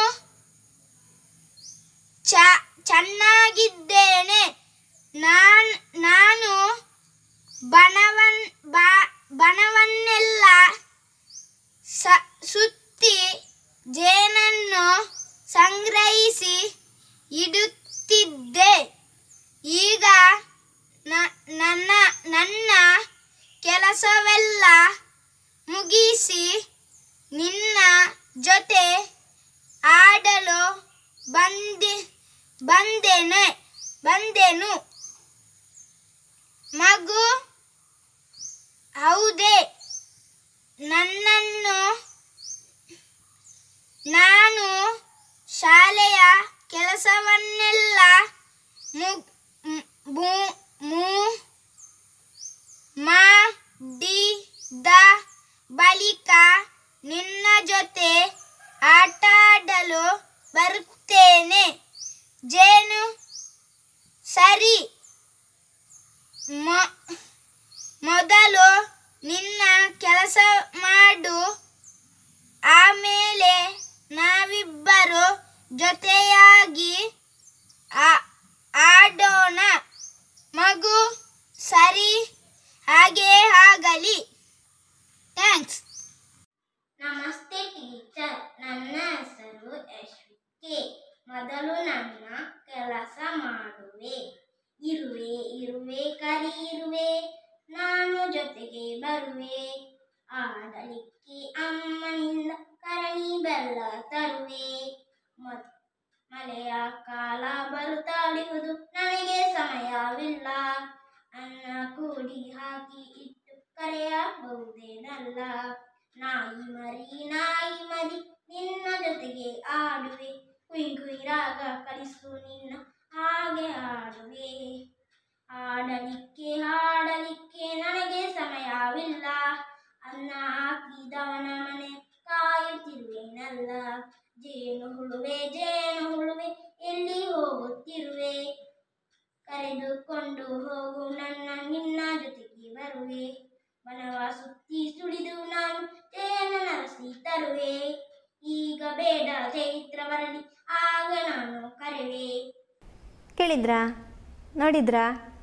ಚ ಚೆನ್ನಾಗಿದ್ದೇನೆ ನಾನ್ ನಾನು ಬಣವನ್ ಬ- ಬಣವನ್ನೆಲ್ಲ ಸ- ಸುತ್ತಿ ಜೇನನ್ನು ಸಂಗ್ರಹಿಸಿ ಇಡುತ್ತಿದ್ದೆ ಈಗ ನ- ನನ್ನ ನನ್ನ ಕೆಲಸವೆಲ್ಲ ಮುಗಿಸಿ ನಿನ್ನ ಜೊತೆ ಆಡಲು ಬಂದೆ ಬಂದೆನೆ ಬಂದೆನು ಮಗು ಹೌದೇ ನನ್ನನ್ನು ನಾನು ಶಾಲೆಯ ಕೆಲಸವನ್ನೆಲ್ಲ ಮು- ಮು- ಮು- ಮು- ಮಾಡಿದ ಬಳಿಕ ನಿನ್ನ ಜೊತೆ ಆಟಾಡಲು ಬರುತ್ತೇನೆ ಜೇನು ಸರಿ ಮೊ- ಮೊದಲು ನಿನ್ನ ಕೆಲಸ ಮಾಡು ಆಮೇಲೆ ನಾವಿಬ್ಬರು ಜೊತೆಯಾಗಿ ಆ- ಆಡೋಣ ಮಗು ಸರಿ ಹಾಗೇ ಆಗಲಿ ಥ್ಯಾಂಕ್ಸ್ ನಮಸ್ತೆ ಟೀಚರ್ ನನ್ನ ಹೆಸರು ಯಶ್ವಿಕೆ ಮೊದಲು ನನ್ನ ಕೆಲಸ ಮಾಡುವೆ ಇರುವೆ ಇರುವೆ ಕರಿ ಇರುವೆ ನಾನು ಜೊತೆಗೆ ಬರುವೆ ಆಡಲಿಕ್ಕೆ ಅಮ್ಮನಿಂದ ಕರಣಿ ಬೆಲ್ಲ ತರುವೆ ಮ- ಮಳೆಯ ಕಾಲ ಬರುತ್ತಾಳಿಯುವುದು ನನಗೆ ಸಮಯವಿಲ್ಲ ಅನ್ನ ಕೂಡಿ ಹಾಕಿ ಇಟ್ಟು ಕರೆಯಬಹುದೇನಲ್ಲ ನಾಯಿ ಮರಿ ನಾಯಿ ಮರಿ ನಿನ್ನ ಜೊತೆಗೆ ಆಡುವೆ ಕುಯ್ ಕುಯ್ ರಾಗ ಕಲಿಸು ನಿನ್ನ ಹಾಗೆ ಆಡುವೆ ಆಡಲಿಕ್ಕೆ ಹಾಡಲಿಕ್ಕೆ ನನಗೆ ಸಮಯವಿಲ್ಲ ಅನ್ನ ಹಾಕಿದವನ ಮನೆ ಕಾಯುತ್ತಿರುವೆನಲ್ಲ ಜೇನು ಹುಳುವೆ ಜೇನು ಹುಳುವೆ ಎಲ್ಲಿ ಹೋಗುತ್ತಿರುವೆ ಕರೆದುಕೊಂಡು ಹೋಗು ನನ್ನ ನಿನ್ನ ಜೊತೆಗೆ ಬರುವೆ ವನವ ಸುತ್ತಿ ಸುಳಿದು ನಾನು ಜೇನ ನರಸಿ ತರುವೆ ಈಗ ಬೇಡ ಚೈತ್ರ ಬರಲಿ ಆಗ ನಾನು ಕರೆವೆ ಕೇಳಿದ್ರಾ ನೋಡಿದ್ರಾ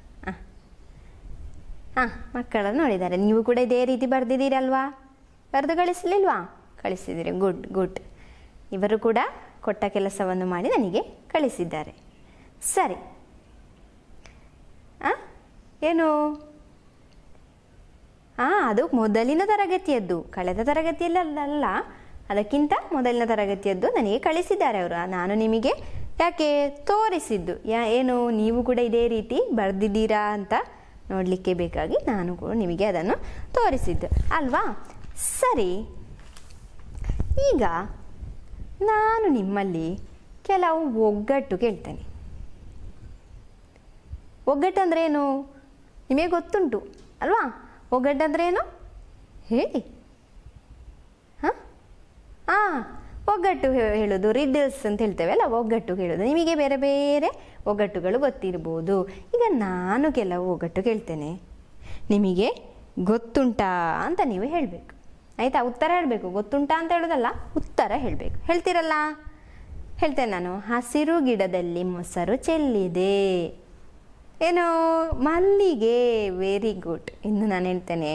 ಹಾಂ ಮಕ್ಕಳು ನೋಡಿದ್ದಾರೆ ನೀವು ಕೂಡ ಇದೇ ರೀತಿ ಬರೆದಿದ್ದೀರಲ್ವಾ ಬರೆದು ಕಳಿಸಲಿಲ್ವಾ ಕಳಿಸಿದ್ದೀರಿ ಗುಡ್ ಗುಡ್ ಇವರು ಕೂಡ ಕೊಟ್ಟ ಕೆಲಸವನ್ನು ಮಾಡಿ ನನಗೆ ಕಳಿಸಿದ್ದಾರೆ ಸರಿ ಆ? ಏನು ಹಾಂ ಅದು ಮೊದಲಿನ ತರಗತಿಯದ್ದು ಕಳೆದ ತರಗತಿಯಲ್ಲ ಅದಕ್ಕಿಂತ ಮೊದಲಿನ ತರಗತಿಯದ್ದು ನನಗೆ ಕಳಿಸಿದ್ದಾರೆ ಅವರು ನಾನು ನಿಮಗೆ ಯಾಕೆ ತೋರಿಸಿದ್ದು ಯಾ ಏನು ನೀವು ಕೂಡ ಇದೇ ರೀತಿ ಬರೆದಿದ್ದೀರಾ ಅಂತ ನೋಡಲಿಕ್ಕೆ ಬೇಕಾಗಿ ನಾನು ಕೂಡ ನಿಮಗೆ ಅದನ್ನು ತೋರಿಸಿದ್ದು ಅಲ್ವಾ ಸರಿ ಈಗ ನಾನು ನಿಮ್ಮಲ್ಲಿ ಕೆಲವು ಒಗ್ಗಟ್ಟು ಕೇಳ್ತೇನೆ ಒಗ್ಗಟ್ಟು ಅಂದ್ರೆ ಏನು ನಿಮಗೆ ಗೊತ್ತುಂಟು ಅಲ್ವಾ ಒಗ್ಗಟ್ಟು ಅಂದ್ರೆ ಏನು ಹೇಳಿ ಒಗ್ಗಟ್ಟು ಹೇ- ಹೇಳೋದು ರಿಡಲ್ಸ್ ಅಂತ ಹೇಳ್ತೇವೆ ಅಲ್ಲ ಒಗ್ಗಟ್ಟು ಹೇಳೋದು ನಿಮಗೆ ಬೇರೆ ಬೇರೆ ಒಗ್ಗಟ್ಟುಗಳು ಗೊತ್ತಿರ್ಬೋದು ಈಗ ನಾನು ಕೆಲವು ಒಗ್ಗಟ್ಟು ಕೇಳ್ತೇನೆ ನಿಮಗೆ ಗೊತ್ತುಂಟಾ ಅಂತ ನೀವು ಹೇಳಬೇಕು ಆಯಿತಾ ಉತ್ತರ ಹೇಳಬೇಕು ಗೊತ್ತುಂಟಾ ಅಂತ ಹೇಳೋದಲ್ಲ ಉತ್ತರ ಹೇಳಬೇಕು ಹೇಳ್ತೀರಲ್ಲ ಹೇಳ್ತೇನೆ ನಾನು ಹಸಿರು ಗಿಡದಲ್ಲಿ ಮೊಸರು ಚೆಲ್ಲಿದೆ ಏನು ಮಲ್ಲಿಗೆ ವೆರಿ ಗುಡ್ ಇನ್ನು ನಾನು ಹೇಳ್ತೇನೆ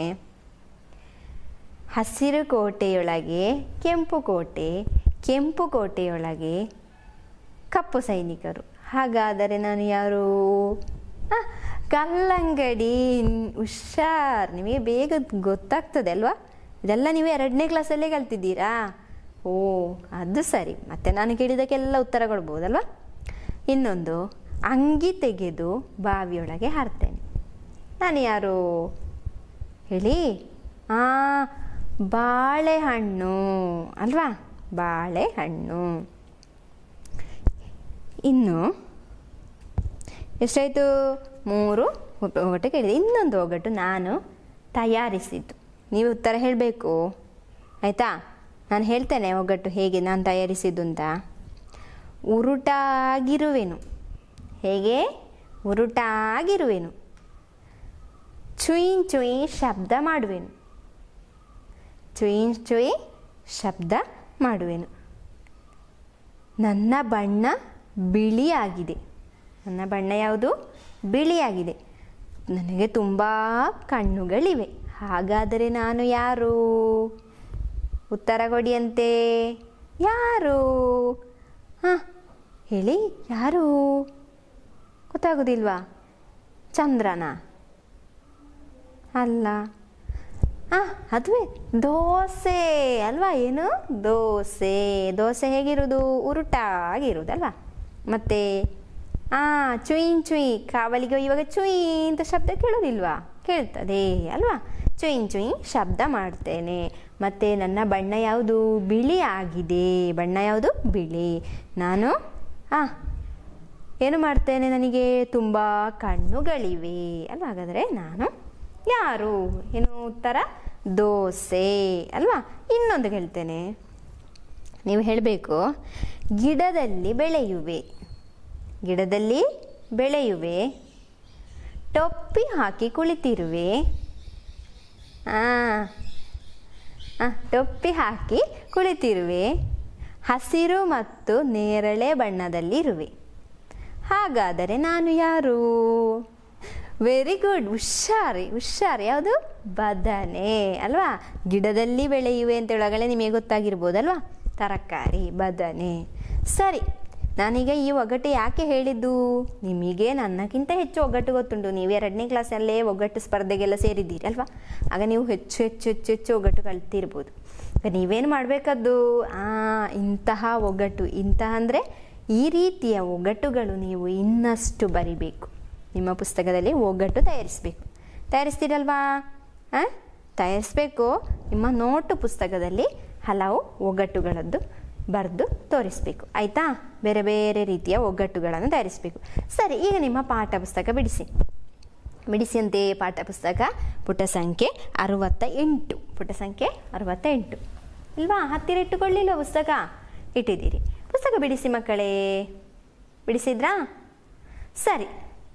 ಹಸಿರು ಕೋಟೆಯೊಳಗೆ ಕೆಂಪು ಕೋಟೆ ಕೆಂಪು ಕೋಟೆಯೊಳಗೆ ಕಪ್ಪು ಸೈನಿಕರು ಹಾಗಾದರೆ ನಾನು ಯಾರು ಆ, ಕಲ್ಲಂಗಡಿ ಹುಷಾರ್ ನಿಮಗೆ ಬೇಗ ಗೊತ್ತಾಗ್ತದೆ ಅಲ್ವಾ ಇದೆಲ್ಲ ನೀವು ಎರಡನೇ ಕ್ಲಾಸಲ್ಲೇ ಕಲ್ತಿದ್ದೀರಾ ಓ ಅದು ಸರಿ ಮತ್ತೆ ನಾನು ಕೇಳಿದಕ್ಕೆಲ್ಲ ಉತ್ತರ ಕೊಡ್ಬೋದಲ್ವಾ ಇನ್ನೊಂದು ಅಂಗಿ ತೆಗೆದು ಬಾವಿಯೊಳಗೆ ಹಾರ್ತೇನೆ ನಾನು ಯಾರು ಹೇಳಿ ಆ ಬಾಳೆಹಣ್ಣು ಅಲ್ವಾ ಬಾಳೆಹಣ್ಣು ಇನ್ನು ಎಷ್ಟಾಯಿತು ಮೂರು ಒಟ್ಟು- ಒಟ್ಟು ಕೇಳಿದೆ ಇನ್ನೊಂದು ಒಗ್ಗಟ್ಟು ನಾನು ತಯಾರಿಸಿದ್ದು ನೀವು ಉತ್ತರ ಹೇಳಬೇಕು ಆಯಿತಾ ನಾನು ಹೇಳ್ತೇನೆ ಒಗ್ಗಟ್ಟು ಹೇಗೆ ನಾನು ತಯಾರಿಸಿದ್ದು ಅಂತ ಉರುಟಾಗಿರುವೆನು ಹೇಗೆ ಉರುಟಾಗಿರುವೆನು ಚುಯಿನ್ ಚುಯಿ ಶಬ್ದ ಮಾಡುವೆನು ಚುಯಿನ್ ಚುಯಿ ಶಬ್ದ ಮಾಡುವೆನು ನನ್ನ ಬಣ್ಣ ಬಿಳಿಯಾಗಿದೆ ನನ್ನ ಬಣ್ಣ ಯಾವುದು ಬಿಳಿಯಾಗಿದೆ ನನಗೆ ತುಂಬ ಕಣ್ಣುಗಳಿವೆ ಹಾಗಾದರೆ ನಾನು ಯಾರು ಉತ್ತರ ಕೊಡಿಯಂತೆ ಯಾರು ಹಾಂ ಹೇಳಿ ಯಾರು ಗೊತ್ತಾಗೋದಿಲ್ವಾ ಚಂದ್ರನ ಅಲ್ಲ ಆ ಅದುವೇ ದೋಸೆ ಅಲ್ವಾ ಏನು ದೋಸೆ ದೋಸೆ ಹೇಗಿರೋದು ಉರುಟಾಗಿರುವುದಲ್ವಾ ಮತ್ತೆ ಆ ಚುಯಿನ್ ಚುಯಿ ಕಾವಲಿಗೆ ಇವಾಗ ಚುಯಿ ಅಂತ ಶಬ್ದ ಕೇಳೋದಿಲ್ವಾ ಕೇಳ್ತದೆ ಅಲ್ವಾ ಚುಯಿನ್ ಚುಯಿ ಶಬ್ದ ಮಾಡ್ತೇನೆ ಮತ್ತು ನನ್ನ ಬಣ್ಣ ಯಾವುದು ಬಿಳಿ ಆಗಿದೆ ಬಣ್ಣ ಯಾವುದು ಬಿಳಿ ನಾನು ಆ ಏನು ಮಾಡ್ತೇನೆ ನನಗೆ ತುಂಬ ಕಣ್ಣುಗಳಿವೆ ಅಲ್ವಾ ಹಾಗಾದರೆ ನಾನು ಯಾರು ಏನು ಉತ್ತರ ದೋಸೆ ಅಲ್ವಾ ಇನ್ನೊಂದು ಹೇಳ್ತೇನೆ ನೀವು ಹೇಳಬೇಕು ಗಿಡದಲ್ಲಿ ಬೆಳೆಯುವೆ ಗಿಡದಲ್ಲಿ ಬೆಳೆಯುವೆ ಟೊಪ್ಪಿ ಹಾಕಿ ಕುಳಿತಿರುವೆ ಆ ಆ, ಟೊಪ್ಪಿ ಹಾಕಿ ಕುಳಿತಿರುವೆ ಹಸಿರು ಮತ್ತು ನೇರಳೆ ಬಣ್ಣದಲ್ಲಿರುವೆ ಹಾಗಾದರೆ ನಾನು ಯಾರು ವೆರಿ ಗುಡ್ ಹುಷಾರಿ ಹುಷಾರಿ ಯಾವುದು ಬದನೆ ಅಲ್ವಾ ಗಿಡದಲ್ಲಿ ಬೆಳೆಯುವೆ ಅಂತ ಹೇಳೋಗಳೇ ನಿಮಗೆ ಗೊತ್ತಾಗಿರ್ಬೋದಲ್ವಾ ತರಕಾರಿ ಬದನೆ ಸರಿ ನಾನೀಗ ಈ ಒಗ್ಗಟ್ಟು ಯಾಕೆ ಹೇಳಿದ್ದು ನಿಮಗೆ ನನ್ನಕ್ಕಿಂತ ಹೆಚ್ಚು ಒಗ್ಗಟ್ಟು ಗೊತ್ತುಂಟು ನೀವು ಎರಡನೇ ಕ್ಲಾಸಲ್ಲೇ ಒಗ್ಗಟ್ಟು ಸ್ಪರ್ಧೆಗೆಲ್ಲ ಸೇರಿದ್ದೀರಿ ಅಲ್ವಾ ಆಗ ನೀವು ಹೆಚ್ಚು ಹೆಚ್ಚು ಹೆಚ್ಚು ಹೆಚ್ಚು ಒಗ್ಗಟ್ಟು ಕಲ್ತಿರ್ಬೋದು ಈಗ ನೀವೇನು ಮಾಡಬೇಕದ್ದು ಆ ಇಂತಹ ಒಗ್ಗಟ್ಟು ಇಂತಹ ಅಂದರೆ ಈ ರೀತಿಯ ಒಗ್ಗಟ್ಟುಗಳು ನೀವು ಇನ್ನಷ್ಟು ಬರಿಬೇಕು ನಿಮ್ಮ ಪುಸ್ತಕದಲ್ಲಿ ಒಗ್ಗಟ್ಟು ತಯಾರಿಸಬೇಕು ತಯಾರಿಸ್ತೀರಲ್ವಾ ಹಾಂ ತಯಾರಿಸಬೇಕು ನಿಮ್ಮ ನೋಟು ಪುಸ್ತಕದಲ್ಲಿ ಹಲವು ಒಗ್ಗಟ್ಟುಗಳದ್ದು ಬರೆದು ತೋರಿಸಬೇಕು ಆಯಿತಾ ಬೇರೆ ಬೇರೆ ರೀತಿಯ ಒಗ್ಗಟ್ಟುಗಳನ್ನು ತಯಾರಿಸಬೇಕು ಸರಿ ಈಗ ನಿಮ್ಮ ಪಾಠ ಪುಸ್ತಕ ಬಿಡಿಸಿ ಬಿಡಿಸಿಯಂತೆ ಪಾಠ ಪುಸ್ತಕ ಪುಟ ಸಂಖ್ಯೆ ಅರುವತ್ತ ಎಂಟು ಪುಟ ಸಂಖ್ಯೆ ಅರುವತ್ತ ಎಂಟು ಇಲ್ವಾ ಹತ್ತಿರ ಇಟ್ಟುಕೊಳ್ಳಿಲ್ಲ ಪುಸ್ತಕ ಇಟ್ಟಿದ್ದೀರಿ ಪುಸ್ತಕ ಬಿಡಿಸಿ ಮಕ್ಕಳೇ ಬಿಡಿಸಿದ್ರಾ ಸರಿ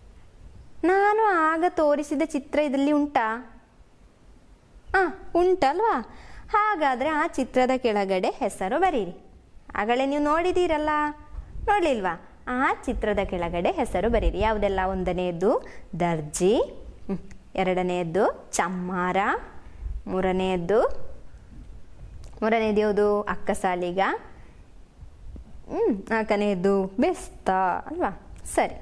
ನಾನು ಆಗ ತೋರಿಸಿದ ಚಿತ್ರ ಇದರಲ್ಲಿ ಉಂಟಾ ಹಾಂ ಉಂಟಲ್ವಾ ಹಾಗಾದರೆ ಆ ಚಿತ್ರದ ಕೆಳಗಡೆ ಹೆಸರು ಬರೀರಿ ಆಗಲೇ ನೀವು ನೋಡಿದ್ದೀರಲ್ಲ ನೋಡಲಿಲ್ವಾ ಆ ಚಿತ್ರದ ಕೆಳಗಡೆ ಹೆಸರು ಬರೀರಿ ಯಾವುದೆಲ್ಲ ಒಂದನೆಯದ್ದು ದರ್ಜಿ ಹ್ಮ್, ಎರಡನೆಯದ್ದು ಚಮ್ಮಾರ ಮೂರನೆಯದ್ದು ಮೂರನೇದು ಯಾವುದು ಅಕ್ಕಸಾಲಿಗ ಹ್ಞೂ ನಾಲ್ಕನೆಯದ್ದು ಬೆಸ್ತ ಅಲ್ವಾ ಸರಿ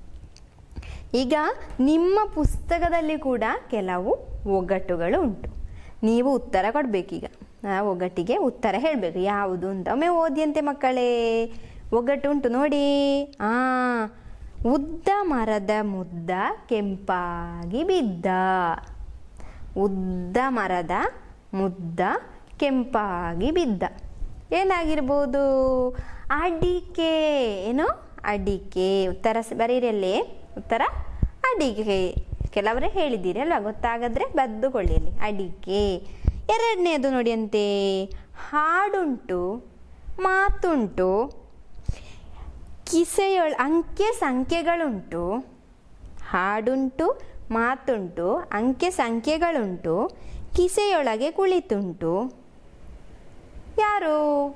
ಈಗ ನಿಮ್ಮ ಪುಸ್ತಕದಲ್ಲಿ ಕೂಡ ಕೆಲವು ಒಗ್ಗಟ್ಟುಗಳು ಉಂಟು ನೀವು ಉತ್ತರ ಕೊಡಬೇಕೀಗ ಆ ಒಗ್ಗಟ್ಟಿಗೆ ಉತ್ತರ ಹೇಳಬೇಕು ಯಾವುದು ಅಂತ ಒಮ್ಮೆ ಓದಿಯಂತೆ ಮಕ್ಕಳೇ ಒಗ್ಗಟ್ಟು ಉಂಟು ನೋಡಿ ಆ ಉದ್ದ ಮರದ ಮುದ್ದ ಕೆಂಪಾಗಿ ಬಿದ್ದ ಉದ್ದ ಮರದ ಮುದ್ದ ಕೆಂಪಾಗಿ ಬಿದ್ದ ಏನಾಗಿರ್ಬೋದು ಅಡಿಕೆ ಏನು ಅಡಿಕೆ ಉತ್ತರ ಸ- ಬರೀರಲ್ಲಿ ಉತ್ತರ ಅಡಿಕೆ ಕೆಲವರೇ ಹೇಳಿದ್ದೀರಿ ಅಲ್ವಾ ಗೊತ್ತಾಗದ್ರೆ ಬದ್ದುಕೊಳ್ಳಿ ಅಲ್ಲಿ ಅಡಿಕೆ ಎರಡನೇದು ನೋಡಿ ಅಂತೆ ಹಾಡುಂಟು ಮಾತುಂಟು ಕಿಸೆಯೊಳ ಅಂಕೆ ಸಂಖ್ಯೆಗಳುಂಟು ಹಾಡುಂಟು ಮಾತುಂಟು ಅಂಕೆ ಸಂಖ್ಯೆಗಳುಂಟು ಕಿಸೆಯೊಳಗೆ ಕುಳಿತುಂಟು ಯಾರು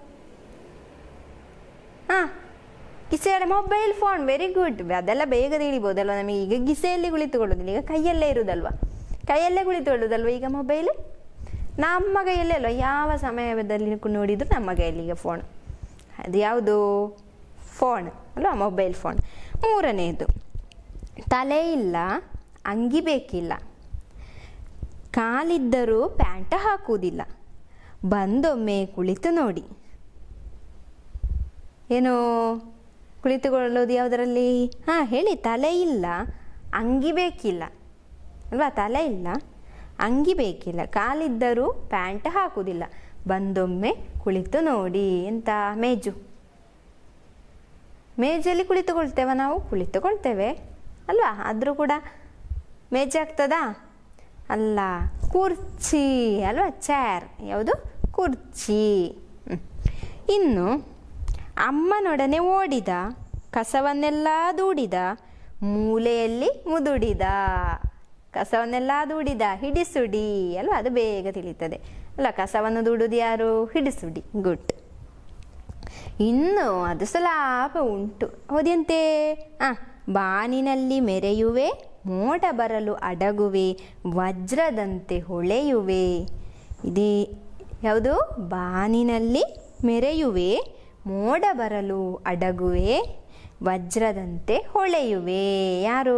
ಹಾಂ ಕಿಸೆಯಲ್ಲಿ ಮೊಬೈಲ್ ಫೋನ್ ವೆರಿ ಗುಡ್ ಅದೆಲ್ಲ ಬೇಗ ತಿಳಿಬೋದಲ್ವ ನಮಗೆ ಈಗ ಕಿಸೆಯಲ್ಲಿ ಕುಳಿತುಕೊಳ್ಳೋದಿಲ್ಲ ಈಗ ಕೈಯಲ್ಲೇ ಇರುವುದಲ್ವ ಕೈಯಲ್ಲೇ ಕುಳಿತುಕೊಳ್ಳೋದಲ್ವ ಈಗ ಮೊಬೈಲ್ ನಮ್ಮ ಕೈಯಲ್ಲೇ ಅಲ್ವ ಯಾವ ಸಮಯದಲ್ಲಿ ನೋಡಿದ್ರು ನಮ್ಮ ಕೈಯಲ್ಲಿ ಈಗ ಫೋನ್ ಅದು ಯಾವುದು ಫೋನ್ ಅಲ್ವಾ ಮೊಬೈಲ್ ಫೋನ್ ಮೂರನೆಯದು ತಲೆ ಇಲ್ಲ ಅಂಗಿ ಬೇಕಿಲ್ಲ ಕಾಲಿದ್ದರೂ ಪ್ಯಾಂಟ ಹಾಕುವುದಿಲ್ಲ ಬಂದೊಮ್ಮೆ ಕುಳಿತು ನೋಡಿ ಏನು ಕುಳಿತುಕೊಳ್ಳೋದು ಯಾವುದರಲ್ಲಿ ಹಾಂ ಹೇಳಿ ತಲೆ ಇಲ್ಲ ಅಂಗಿ ಬೇಕಿಲ್ಲ ಅಲ್ವಾ ತಲೆ ಇಲ್ಲ ಅಂಗಿ ಬೇಕಿಲ್ಲ ಕಾಲಿದ್ದರೂ ಪ್ಯಾಂಟ್ ಹಾಕುವುದಿಲ್ಲ ಬಂದೊಮ್ಮೆ ಕುಳಿತು ನೋಡಿ ಎಂತ ಮೇಜು ಮೇಜಲ್ಲಿ ಕುಳಿತುಕೊಳ್ತೇವ ನಾವು ಕುಳಿತುಕೊಳ್ತೇವೆ ಅಲ್ವಾ ಆದರೂ ಕೂಡ ಮೇಜಾಗ್ತದಾ ಅಲ್ಲ ಕುರ್ಚಿ ಅಲ್ವಾ ಚೇರ್ ಯಾವುದು ಕುರ್ಚಿ ಹ್ಮ್. ಇನ್ನು ಅಮ್ಮನೊಡನೆ ಓಡಿದ ಕಸವನ್ನೆಲ್ಲ ದೂಡಿದ ಮೂಲೆಯಲ್ಲಿ ಮುದುಡಿದ ಕಸವನ್ನೆಲ್ಲ ದೂಡಿದ ಹಿಡಿಸುಡಿ ಅಲ್ವಾ ಅದು ಬೇಗ ತಿಳಿತದೆ ಅಲ್ಲ ಕಸವನ್ನು ದೂಡುದು ಯಾರು ಹಿಡಿಸುಡಿ ಗುಡ್ ಇನ್ನು ಅದು ಸಲಾಪ ಉಂಟು ಹೌದೆಂತೆ ಆ ಬಾನಿನಲ್ಲಿ ಮೆರೆಯುವೆ ಮೋಡ ಬರಲು ಅಡಗುವೆ ವಜ್ರದಂತೆ ಹೊಳೆಯುವೆ ಇದೇ ಯಾವುದು ಬಾನಿನಲ್ಲಿ ಮೆರೆಯುವೆ ಮೋಡ ಬರಲು ಅಡಗುವೆ ವಜ್ರದಂತೆ ಹೊಳೆಯುವೆ ಯಾರು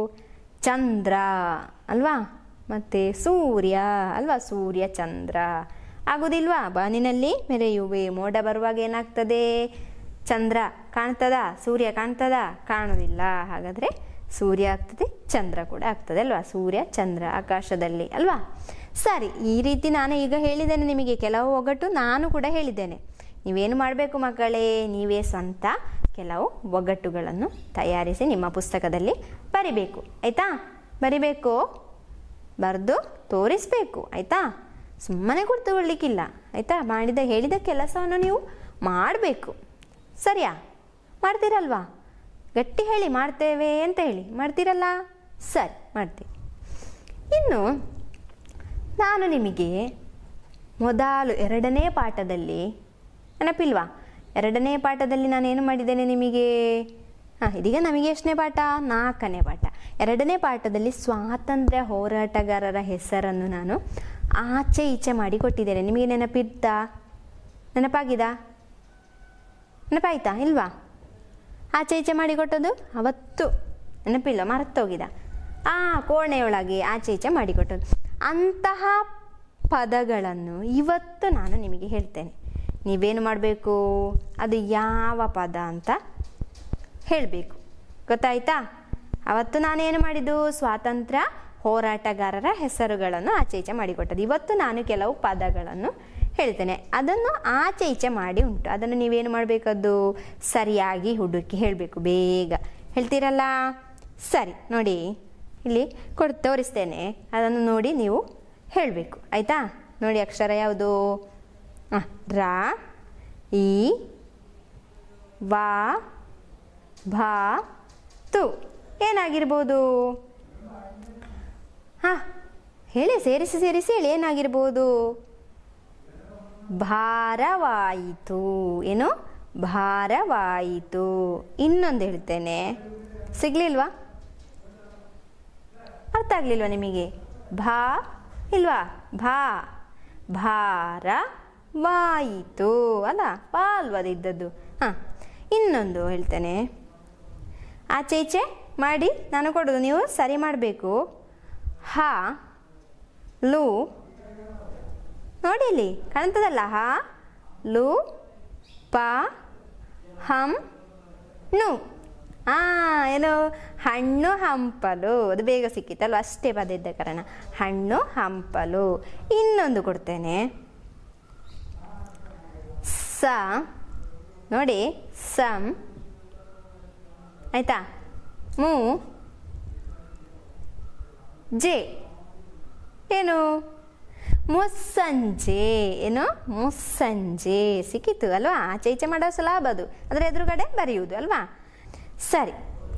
ಚಂದ್ರ ಅಲ್ವಾ ಮತ್ತು ಸೂರ್ಯ ಅಲ್ವಾ ಸೂರ್ಯ ಚಂದ್ರ ಆಗುದಿಲ್ವಾ ಬಾನಿನಲ್ಲಿ ಮೆರೆಯುವೆ ಮೋಡ ಬರುವಾಗ ಏನಾಗ್ತದೆ ಚಂದ್ರ ಕಾಣ್ತದ ಸೂರ್ಯ ಕಾಣ್ತದ ಕಾಣುವುದಿಲ್ಲ ಹಾಗಾದರೆ ಸೂರ್ಯ ಆಗ್ತದೆ ಚಂದ್ರ ಕೂಡ ಆಗ್ತದೆ ಅಲ್ವಾ ಸೂರ್ಯ ಚಂದ್ರ ಆಕಾಶದಲ್ಲಿ ಅಲ್ವಾ ಸರಿ ಈ ರೀತಿ ನಾನು ಈಗ ಹೇಳಿದ್ದೇನೆ ನಿಮಗೆ ಕೆಲವು ಒಗಟು ನಾನು ಕೂಡ ಹೇಳಿದ್ದೇನೆ ನೀವೇನು ಮಾಡಬೇಕು ಮಕ್ಕಳೇ ನೀವೇ ಸ್ವಂತ ಕೆಲವು ಒಗ್ಗಟ್ಟುಗಳನ್ನು ತಯಾರಿಸಿ ನಿಮ್ಮ ಪುಸ್ತಕದಲ್ಲಿ ಬರಿಬೇಕು ಆಯಿತಾ ಬರಿಬೇಕು ಬರೆದು ತೋರಿಸಬೇಕು ಆಯಿತಾ ಸುಮ್ಮನೆ ಕುಳಿತುಕೊಳ್ಳಿಕ್ಕಿಲ್ಲ ಆಯಿತಾ ಮಾಡಿದ ಹೇಳಿದ ಕೆಲಸವನ್ನು ನೀವು ಮಾಡಬೇಕು ಸರಿಯಾ ಮಾಡ್ತೀರಲ್ವಾ ಗಟ್ಟಿ ಹೇಳಿ ಮಾಡ್ತೇವೆ ಅಂತ ಹೇಳಿ ಮಾಡ್ತೀರಲ್ಲ ಸರಿ ಮಾಡ್ತೀವಿ ಇನ್ನು ನಾನು ನಿಮಗೆ ಮೊದಲು ಎರಡನೇ ಪಾಠದಲ್ಲಿ ನೆನಪಿಲ್ವಾ ಎರಡನೇ ಪಾಠದಲ್ಲಿ ನಾನು ಏನು ಮಾಡಿದ್ದೇನೆ ನಿಮಗೆ ಹಾಂ ಇದೀಗ ನಮಗೆ ಎಷ್ಟನೇ ಪಾಠ ನಾಲ್ಕನೇ ಪಾಠ ಎರಡನೇ ಪಾಠದಲ್ಲಿ ಸ್ವಾತಂತ್ರ್ಯ ಹೋರಾಟಗಾರರ ಹೆಸರನ್ನು ನಾನು ಆಚೆ ಈಚೆ ಮಾಡಿ ಕೊಟ್ಟಿದ್ದೇನೆ ನಿಮಗೆ ನೆನಪಿತ್ತಾ ನೆನಪಾಗಿದಾ ನೆನಪಾಯ್ತಾ ಇಲ್ವಾ ಆಚೆ ಈಚೆ ಮಾಡಿಕೊಟ್ಟದು ಅವತ್ತು ನೆನಪಿಲ್ಲ ಮರೆತೋಗಿದ ಆ ಕೋಣೆಯೊಳಗೆ ಆಚೆ ಈಚೆ ಮಾಡಿಕೊಟ್ಟದ್ದು ಅಂತಹ ಪದಗಳನ್ನು ಇವತ್ತು ನಾನು ನಿಮಗೆ ಹೇಳ್ತೇನೆ ನೀವೇನು ಮಾಡಬೇಕು ಅದು ಯಾವ ಪದ ಅಂತ ಹೇಳಬೇಕು ಗೊತ್ತಾಯ್ತಾ ಅವತ್ತು ನಾನೇನು ಮಾಡಿದ್ದು ಸ್ವಾತಂತ್ರ್ಯ ಹೋರಾಟಗಾರರ ಹೆಸರುಗಳನ್ನು ಆಚೆ ಈಚೆ ಮಾಡಿಕೊಟ್ಟದ್ದು ಇವತ್ತು ನಾನು ಕೆಲವು ಪದಗಳನ್ನು ಹೇಳ್ತೇನೆ ಅದನ್ನು ಆಚೆ ಈಚೆ ಮಾಡಿ ಉಂಟು ಅದನ್ನು ನೀವೇನು ಮಾಡಬೇಕದ್ದು ಸರಿಯಾಗಿ ಹುಡುಕಿ ಹೇಳಬೇಕು ಬೇಗ ಹೇಳ್ತೀರಲ್ಲ ಸರಿ ನೋಡಿ ಇಲ್ಲಿ ಕೊಡ್ ತೋರಿಸ್ತೇನೆ ಅದನ್ನು ನೋಡಿ ನೀವು ಹೇಳಬೇಕು ಆಯಿತಾ ನೋಡಿ ಅಕ್ಷರ ಯಾವುದು ಹಾಂ ರ ಈ ವಾ ಭಾ ತು ಏನಾಗಿರ್ಬೋದು ಹಾಂ ಹೇಳಿ ಸೇರಿಸಿ ಸೇರಿಸಿ ಹೇಳಿ ಏನಾಗಿರ್ಬೋದು ಭಾರವಾಯಿತು ಏನು ಭಾರವಾಯಿತು ಇನ್ನೊಂದು ಹೇಳ್ತೇನೆ ಸಿಗ್ಲಿಲ್ವಾ ಅರ್ಥ ಆಗ್ಲಿಲ್ವಾ ನಿಮಗೆ ಭಾ ಇಲ್ವಾ ಭಾ ಭಾರವಾಯಿತು ಅಲ್ಲ ಬಾ ಅಲ್ವಾ ಅದು ಇದ್ದದ್ದು ಹಾಂ ಇನ್ನೊಂದು ಹೇಳ್ತೇನೆ ಆಚೆ ಈಚೆ ಮಾಡಿ ನಾನು ಕೊಡೋದು ನೀವು ಸರಿ ಮಾಡಬೇಕು ಹ ಲು ನೋಡಿ ಇಲ್ಲಿ ಕಾಣ್ತದಲ್ಲ ಹ ಲು ಪ ಹಂ ನು ಆ ಏನು ಹಣ್ಣು ಹಂಪಲು ಅದು ಬೇಗ ಸಿಕ್ಕಿತ್ತಲ್ವ ಅಷ್ಟೇ ಪದ ಇದ್ದ ಕಾರಣ ಹಣ್ಣು ಹಂಪಲು ಇನ್ನೊಂದು ಕೊಡ್ತೇನೆ ಸ ನೋಡಿ ಸಂ ಆಯ್ತಾ ಮೂ ಜೆ ಏನು ಮುಸ್ಸಂಜೆ ಏನು ಮುಸ್ಸಂಜೆ ಸಿಕ್ಕಿತು ಅಲ್ವಾ ಆಚೆ ಈಚೆ ಮಾಡೋ ಸುಲಭ ಅದು ಅದರ ಎದುರುಗಡೆ ಬರೆಯುವುದು ಅಲ್ವಾ ಸರಿ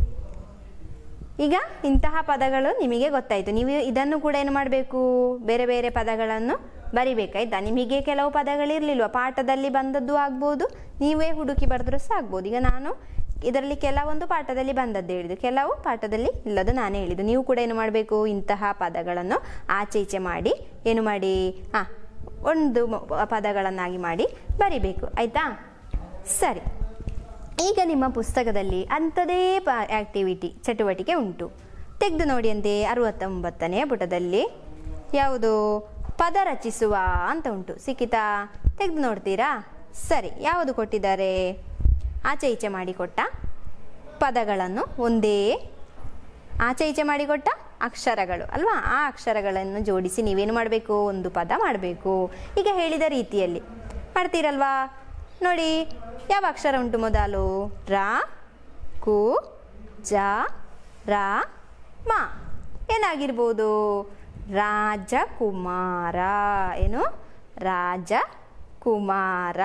ಈಗ ಇಂತಹ ಪದಗಳು ನಿಮಗೆ ಗೊತ್ತಾಯಿತು ನೀವು ಇದನ್ನು ಕೂಡ ಏನು ಮಾಡಬೇಕು ಬೇರೆ ಬೇರೆ ಪದಗಳನ್ನು ಬರಿಬೇಕಾಯ್ತಾ ನಿಮಗೆ ಕೆಲವು ಪದಗಳಿರಲಿಲ್ವ ಪಾಠದಲ್ಲಿ ಬಂದದ್ದು ಆಗ್ಬೋದು ನೀವೇ ಹುಡುಕಿ ಬರೆದ್ರೂ ಸಹ ಆಗ್ಬೋದು ಈಗ ನಾನು ಇದರಲ್ಲಿ ಕೆಲವೊಂದು ಪಾಠದಲ್ಲಿ ಬಂದದ್ದು ಹೇಳಿದ್ದು ಕೆಲವು ಪಾಠದಲ್ಲಿ ಇಲ್ಲದು ನಾನೇ ಹೇಳಿದ್ದು ನೀವು ಕೂಡ ಏನು ಮಾಡಬೇಕು ಇಂತಹ ಪದಗಳನ್ನು ಆಚೆ ಈಚೆ ಮಾಡಿ ಏನು ಮಾಡಿ ಹಾಂ ಒಂದು ಮ- ಪದಗಳನ್ನಾಗಿ ಮಾಡಿ ಬರಿಬೇಕು ಆಯಿತಾ ಸರಿ ಈಗ ನಿಮ್ಮ ಪುಸ್ತಕದಲ್ಲಿ ಅಂಥದೇ ಪ ಆ್ಯಕ್ಟಿವಿಟಿ ಚಟುವಟಿಕೆ ಉಂಟು ತೆಗೆದು ನೋಡಿ ಅಂತೆ ಅರವತ್ತೊಂಬತ್ತನೆಯ ಪುಟದಲ್ಲಿ ಯಾವುದು ಪದ ರಚಿಸುವ ಅಂತ ಉಂಟು ಸಿಕ್ಕಿತಾ ತೆಗೆದು ನೋಡ್ತೀರಾ ಸರಿ ಯಾವುದು ಕೊಟ್ಟಿದ್ದಾರೆ ಆಚೆ ಈಚೆ ಮಾಡಿಕೊಟ್ಟ ಪದಗಳನ್ನು ಒಂದೇ ಆಚೆ ಈಚೆ ಮಾಡಿಕೊಟ್ಟ ಅಕ್ಷರಗಳು ಅಲ್ವಾ ಆ ಅಕ್ಷರಗಳನ್ನು ಜೋಡಿಸಿ ನೀವೇನು ಮಾಡಬೇಕು ಒಂದು ಪದ ಮಾಡಬೇಕು ಈಗ ಹೇಳಿದ ರೀತಿಯಲ್ಲಿ ಮಾಡ್ತೀರಲ್ವಾ ನೋಡಿ ಯಾವ ಅಕ್ಷರ ಉಂಟು ಮೊದಲು ರಾ ಕು ಜ ರಾ ಮ ಏನಾಗಿರ್ಬೋದು ರಾಜಕುಮಾರ ಏನು ರಾಜಕುಮಾರ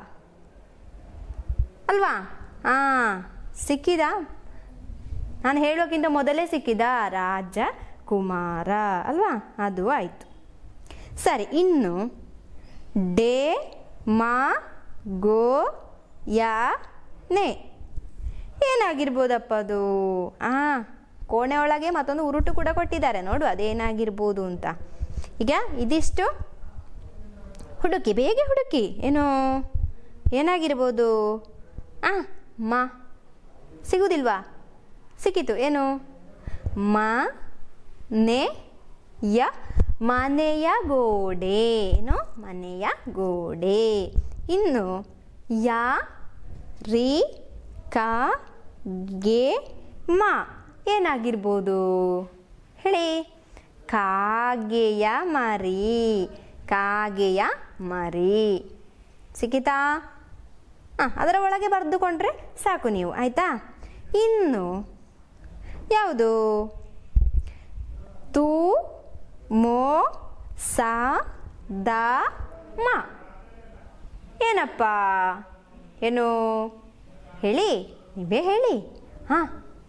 ಅಲ್ವಾ ಹಾಂ ಸಿಕ್ಕಿದ ನಾನು ಹೇಳೋಕ್ಕಿಂತ ಮೊದಲೇ ಸಿಕ್ಕಿದ ರಾಜ ಕುಮಾರ ಅಲ್ವಾ ಅದು ಆಯಿತು ಸರಿ ಇನ್ನು ಡೇ ಮಾ ಗೋ ಯಾ ನೆ ಏನಾಗಿರ್ಬೋದಪ್ಪ ಅದು ಆ ಕೋಣೆ ಒಳಗೆ ಮತ್ತೊಂದು ಉರುಟು ಕೂಡ ಕೊಟ್ಟಿದ್ದಾರೆ ನೋಡು ಅದೇನಾಗಿರ್ಬೋದು ಅಂತ ಈಗ ಇದಿಷ್ಟು ಹುಡುಕಿ ಬೇಗ ಹುಡುಕಿ ಏನು ಏನಾಗಿರ್ಬೋದು ಆ ಮ ಸಿಗುವುದಿಲ್ವಾ ಸಿಕ್ಕಿತು ಏನು ಮ ನೆ ಯ ಮನೆಯ ಗೋಡೆ ಏನು ಮನೆಯ ಗೋಡೆ ಇನ್ನು ಯಾ ರಿ ಕ ಗೆ ಮ ಏನಾಗಿರ್ಬೋದು ಹೇಳಿ ಕಾಗೆಯ ಮರಿ ಕಾಗೆಯ ಮರಿ ಸಿಕ್ಕಿತಾ ಹಾಂ ಅದರ ಒಳಗೆ ಬರೆದುಕೊಂಡ್ರೆ ಸಾಕು ನೀವು ಆಯಿತಾ ಇನ್ನು ಯಾವುದು ತು ಮೋ ಸಾ ದ ಮ ಏನಪ್ಪ ಏನು ಹೇಳಿ ನೀವೇ ಹೇಳಿ ಹಾಂ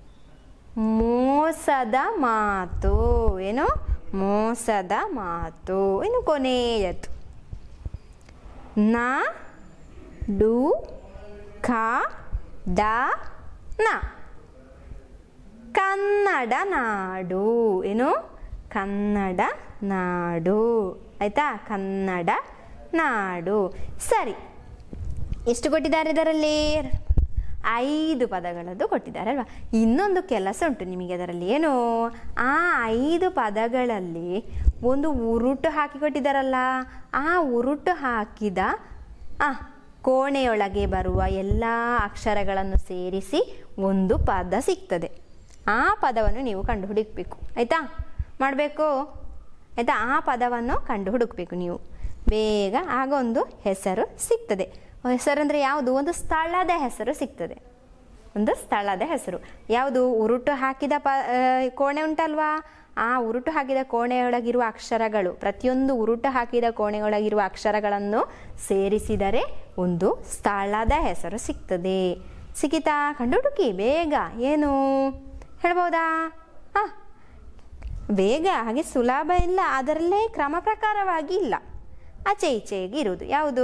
ಮೋಸದ ಮಾತು ಏನು ಮೋಸದ ಮಾತು ಇನ್ನು ಕೊನೆಯದು ನ ಡು ಖ ಡ ನ ಕನ್ನಡ ನಾಡು ಏನು ಕನ್ನಡ ನಾಡು ಆಯ್ತಾ ಕನ್ನಡ ನಾಡು ಸರಿ ಎಷ್ಟು ಕೊಟ್ಟಿದ್ದಾರೆ ಇದರಲ್ಲಿ ಐದು ಪದಗಳದ್ದು ಕೊಟ್ಟಿದ್ದಾರೆ ಅಲ್ವಾ ಇನ್ನೊಂದು ಕೆಲಸ ಉಂಟು ನಿಮಗೆ ಅದರಲ್ಲಿ ಏನು ಆ ಐದು ಪದಗಳಲ್ಲಿ ಒಂದು ಉರುಟು ಹಾಕಿ ಕೊಟ್ಟಿದ್ದಾರಲ್ಲ ಆ ಉರುಟು ಹಾಕಿದ ಆ ಕೋಣೆಯೊಳಗೆ ಬರುವ ಎಲ್ಲ ಅಕ್ಷರಗಳನ್ನು ಸೇರಿಸಿ ಒಂದು ಪದ ಸಿಗ್ತದೆ ಆ ಪದವನ್ನು ನೀವು ಕಂಡು ಹುಡುಕಬೇಕು ಆಯಿತಾ ಮಾಡಬೇಕು ಆಯಿತಾ ಆ ಪದವನ್ನು ಕಂಡು ಹುಡುಕಬೇಕು ನೀವು ಬೇಗ ಆಗ ಒಂದು ಹೆಸರು ಸಿಗ್ತದೆ ಹೆಸರಂದರೆ ಯಾವುದು ಒಂದು ಸ್ಥಳದ ಹೆಸರು ಸಿಗ್ತದೆ ಒಂದು ಸ್ಥಳದ ಹೆಸರು ಯಾವುದು ಉರುಟು ಹಾಕಿದ ಪ ಆ, ಕೋಣೆ ಉಂಟಲ್ವಾ ಆ ಉರುಟು ಹಾಕಿದ ಕೋಣೆಯೊಳಗಿರುವ ಅಕ್ಷರಗಳು ಪ್ರತಿಯೊಂದು ಉರುಟು ಹಾಕಿದ ಕೋಣೆಯೊಳಗಿರುವ ಅಕ್ಷರಗಳನ್ನು ಸೇರಿಸಿದರೆ ಒಂದು ಸ್ಥಳದ ಹೆಸರು ಸಿಗ್ತದೆ ಸಿಕ್ಕಿತಾ ಕಂಡುಹುಡುಕಿ ಬೇಗ ಏನು ಹೇಳ್ಬೋದಾ ಹಾಂ ಬೇಗ ಹಾಗೆ ಸುಲಭ ಇಲ್ಲ ಅದರಲ್ಲೇ ಕ್ರಮ ಪ್ರಕಾರವಾಗಿ ಇಲ್ಲ ಆಚೆ ಈಚೆಗೆ ಇರುವುದು ಯಾವುದು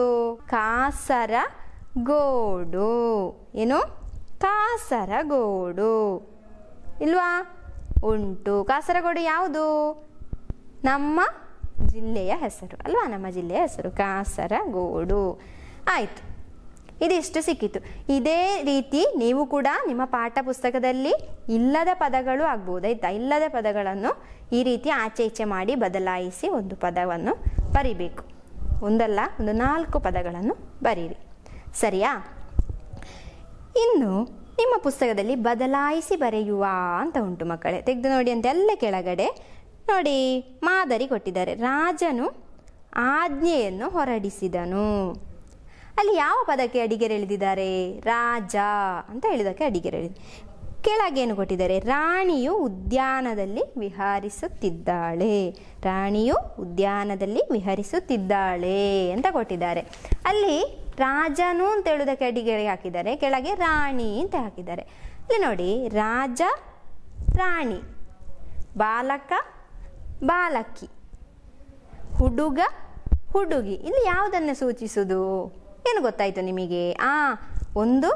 ಕಾಸರಗೋಡು ಏನು ಕಾಸರಗೋಡು ಇಲ್ವಾ ಉಂಟು ಕಾಸರಗೋಡು ಯಾವುದು ನಮ್ಮ ಜಿಲ್ಲೆಯ ಹೆಸರು ಅಲ್ವಾ ನಮ್ಮ ಜಿಲ್ಲೆಯ ಹೆಸರು ಕಾಸರಗೋಡು ಆಯಿತು ಇದಿಷ್ಟು ಸಿಕ್ಕಿತು ಇದೇ ರೀತಿ ನೀವು ಕೂಡ ನಿಮ್ಮ ಪಾಠ ಪುಸ್ತಕದಲ್ಲಿ ಇಲ್ಲದ ಪದಗಳು ಆಗ್ಬೋದು ಆಯ್ತಾ ಇಲ್ಲದ ಪದಗಳನ್ನು ಈ ರೀತಿ ಆಚೆ ಈಚೆ ಮಾಡಿ ಬದಲಾಯಿಸಿ ಒಂದು ಪದವನ್ನು ಬರಿಬೇಕು ಒಂದಲ್ಲ ಒಂದು ನಾಲ್ಕು ಪದಗಳನ್ನು ಬರೀರಿ ಸರಿಯಾ ಇನ್ನು ನಿಮ್ಮ ಪುಸ್ತಕದಲ್ಲಿ ಬದಲಾಯಿಸಿ ಬರೆಯುವ ಅಂತ ಉಂಟು ಮಕ್ಕಳೇ ತೆಗೆದು ನೋಡಿ ಅಂತ ಎಲ್ಲ ಕೆಳಗಡೆ ನೋಡಿ ಮಾದರಿ ಕೊಟ್ಟಿದ್ದಾರೆ ರಾಜನು ಆಜ್ಞೆಯನ್ನು ಹೊರಡಿಸಿದನು ಅಲ್ಲಿ ಯಾವ ಪದಕ್ಕೆ ಅಡಿಗೆರೆ ಎಳೆದಿದ್ದಾರೆ ರಾಜ ಅಂತ ಹೇಳಿದಕ್ಕೆ ಅಡಿಗೆರೆ ಎಳೆದಿ ಕೆಳಗೇನು ಕೊಟ್ಟಿದ್ದಾರೆ ರಾಣಿಯು ಉದ್ಯಾನದಲ್ಲಿ ವಿಹರಿಸುತ್ತಿದ್ದಾಳೆ ರಾಣಿಯು ಉದ್ಯಾನದಲ್ಲಿ ವಿಹರಿಸುತ್ತಿದ್ದಾಳೆ ಅಂತ ಕೊಟ್ಟಿದ್ದಾರೆ ಅಲ್ಲಿ ರಾಜನು ಅಂತ ಹೇಳುವುದಕ್ಕೆ ಅಡಿಗೆರೆ ಹಾಕಿದ್ದಾರೆ ಕೆಳಗೆ ರಾಣಿ ಅಂತ ಹಾಕಿದ್ದಾರೆ ಇಲ್ಲಿ ನೋಡಿ ರಾಜ ರಾಣಿ ಬಾಲಕ ಬಾಲಕಿ ಹುಡುಗ ಹುಡುಗಿ ಇಲ್ಲಿ ಯಾವುದನ್ನು ಸೂಚಿಸುವುದು ಏನು ಗೊತ್ತಾಯಿತು ನಿಮಗೆ ಆ ಒಂದು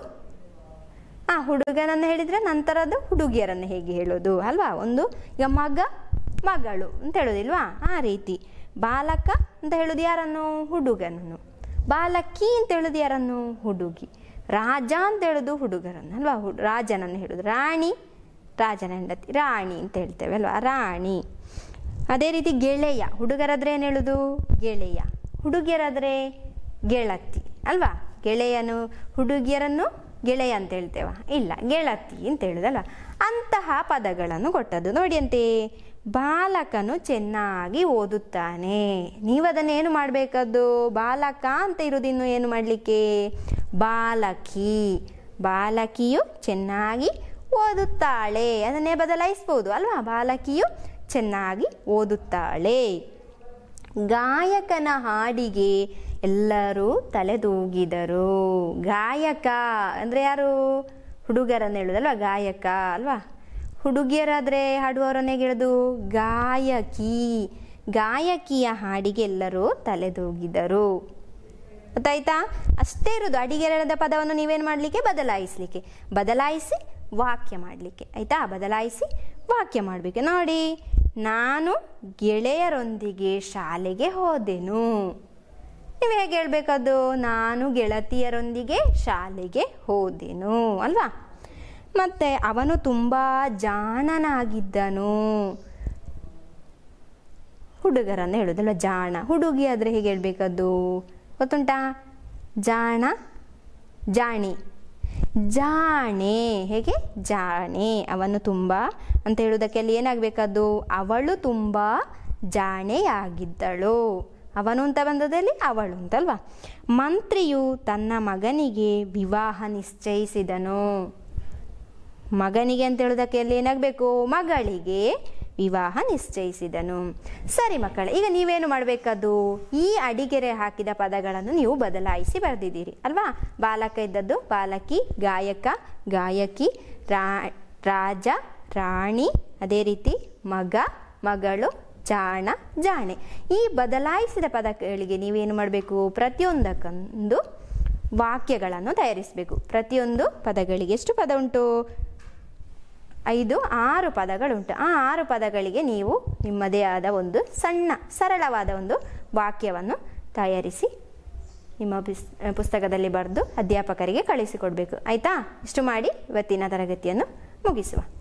ಆ ಹುಡುಗನನ್ನು ಹೇಳಿದರೆ ನಂತರದ್ದು ಹುಡುಗಿಯರನ್ನು ಹೇಗೆ ಹೇಳೋದು ಅಲ್ವಾ ಒಂದು ಈಗ ಮಗ ಮಗಳು ಅಂತ ಹೇಳೋದಿಲ್ವಾ ಆ ರೀತಿ ಬಾಲಕ ಅಂತ ಹೇಳೋದು ಯಾರನ್ನು ಹುಡುಗನನ್ನು ಬಾಲಕಿ ಅಂತ ಹೇಳೋದು ಯಾರನ್ನು ಹುಡುಗಿ ರಾಜ ಅಂತ ಹೇಳೋದು ಹುಡುಗರನ್ನು ಅಲ್ವಾ ಹು ರಾಜನನ್ನು ಹೇಳೋದು ರಾಣಿ ರಾಜನ ಹೆಂಡತಿ ರಾಣಿ ಅಂತ ಹೇಳ್ತೇವೆ ಅಲ್ವಾ ರಾಣಿ ಅದೇ ರೀತಿ ಗೆಳೆಯ ಹುಡುಗರಾದ್ರೆ ಏನು ಹೇಳೋದು ಗೆಳೆಯ ಹುಡುಗಿಯರಾದರೆ ಗೆಳತಿ ಅಲ್ವಾ ಗೆಳೆಯನು ಹುಡುಗಿಯರನ್ನು ಗೆಳೆಯ ಅಂತ ಹೇಳ್ತೇವ ಇಲ್ಲ ಗೆಳತಿ ಅಂತ ಹೇಳುದಲ್ಲ ಅಂತಹ ಪದಗಳನ್ನು ಕೊಟ್ಟದ್ದು ನೋಡಿ ಅಂತೆ ಬಾಲಕನು ಚೆನ್ನಾಗಿ ಓದುತ್ತಾನೆ ನೀವು ಅದನ್ನು ಏನು ಮಾಡಬೇಕದ್ದು ಬಾಲಕ ಅಂತ ಇರೋದಿನ್ನು ಏನು ಮಾಡಲಿಕ್ಕೆ ಬಾಲಕಿ ಬಾಲಕಿಯು ಚೆನ್ನಾಗಿ ಓದುತ್ತಾಳೆ ಅದನ್ನೇ ಬದಲಾಯಿಸ್ಬೋದು ಅಲ್ವಾ ಬಾಲಕಿಯು ಚೆನ್ನಾಗಿ ಓದುತ್ತಾಳೆ ಗಾಯಕನ ಹಾಡಿಗೆ ಎಲ್ಲರೂ ತಲೆದೂಗಿದರು ಗಾಯಕ ಅಂದರೆ ಯಾರು ಹುಡುಗರನ್ನು ಹೇಳೋದಲ್ವಾ ಗಾಯಕ ಅಲ್ವಾ ಹುಡುಗಿಯರಾದರೆ ಹಾಡುವವರನ್ನೇ ಹೇಳೋದು ಗಾಯಕಿ ಗಾಯಕಿಯ ಹಾಡಿಗೆ ಎಲ್ಲರೂ ತಲೆದೂಗಿದರು ಗೊತ್ತಾಯ್ತಾ ಅಷ್ಟೇ ಇರೋದು ಅಡಿಗೆರದ ಪದವನ್ನು ನೀವೇನು ಮಾಡಲಿಕ್ಕೆ ಬದಲಾಯಿಸಲಿಕ್ಕೆ ಬದಲಾಯಿಸಿ ವಾಕ್ಯ ಮಾಡಲಿಕ್ಕೆ ಆಯಿತಾ ಬದಲಾಯಿಸಿ ವಾಕ್ಯ ಮಾಡಬೇಕು ನೋಡಿ ನಾನು ಗೆಳೆಯರೊಂದಿಗೆ ಶಾಲೆಗೆ ಹೋದೆನು ನೀವು ಹೇಗೆ ಹೇಳ್ಬೇಕದು ನಾನು ಗೆಳತಿಯರೊಂದಿಗೆ ಶಾಲೆಗೆ ಹೋದೆನು ಅಲ್ವಾ ಮತ್ತು ಅವನು ತುಂಬ ಜಾಣನಾಗಿದ್ದನು ಹುಡುಗರನ್ನು ಹೇಳೋದಲ್ಲ ಜಾಣ ಹುಡುಗಿ ಆದರೆ ಹೇಗೆ ಹೇಳ್ಬೇಕದು ಗೊತ್ತುಂಟಾ ಜಾಣ ಜಾಣಿ ಜಾಣೆ ಹೇಗೆ ಜಾಣೆ ಅವನು ತುಂಬ ಅಂತ ಹೇಳುವುದಕ್ಕೆ ಅಲ್ಲಿ ಏನಾಗಬೇಕದು ಅವಳು ತುಂಬ ಜಾಣೆಯಾಗಿದ್ದಳು ಅವನು ಅಂತ ಬಂದದಲ್ಲಿ ಅವಳು ಅಂತಲ್ವಾ ಮಂತ್ರಿಯು ತನ್ನ ಮಗನಿಗೆ ವಿವಾಹ ನಿಶ್ಚಯಿಸಿದನು ಮಗನಿಗೆ ಅಂತ ಹೇಳೋದಕ್ಕೆ ಅಲ್ಲಿ ಏನಾಗಬೇಕು ಮಗಳಿಗೆ ವಿವಾಹ ನಿಶ್ಚಯಿಸಿದನು ಸರಿ ಮಕ್ಕಳೇ ಈಗ ನೀವೇನು ಮಾಡಬೇಕದು ಈ ಅಡಿಗೆರೆ ಹಾಕಿದ ಪದಗಳನ್ನು ನೀವು ಬದಲಾಯಿಸಿ ಬರೆದಿದ್ದೀರಿ ಅಲ್ವಾ ಬಾಲಕ ಇದ್ದದ್ದು ಬಾಲಕಿ ಗಾಯಕ ಗಾಯಕಿ ರಾ ರಾಜ ರಾಣಿ ಅದೇ ರೀತಿ ಮಗ ಮಗಳು ಜಾಣ ಜಾಣೆ ಈ ಬದಲಾಯಿಸಿದ ಪದಗಳಿಗೆ ನೀವೇನು ಮಾಡಬೇಕು ಪ್ರತಿಯೊಂದಕ್ಕೊಂದು ವಾಕ್ಯಗಳನ್ನು ತಯಾರಿಸಬೇಕು ಪ್ರತಿಯೊಂದು ಪದಗಳಿಗೆ ಎಷ್ಟು ಪದ ಉಂಟು ಐದು ಆರು ಪದಗಳುಂಟು ಆ ಆರು ಪದಗಳಿಗೆ ನೀವು ನಿಮ್ಮದೇ ಆದ ಒಂದು ಸಣ್ಣ ಸರಳವಾದ ಒಂದು ವಾಕ್ಯವನ್ನು ತಯಾರಿಸಿ ನಿಮ್ಮ ಪುಸ್ ಪುಸ್ತಕದಲ್ಲಿ ಬರೆದು ಅಧ್ಯಾಪಕರಿಗೆ ಕಳಿಸಿಕೊಡಬೇಕು ಆಯಿತಾ ಇಷ್ಟು ಮಾಡಿ ಇವತ್ತಿನ ತರಗತಿಯನ್ನು ಮುಗಿಸುವ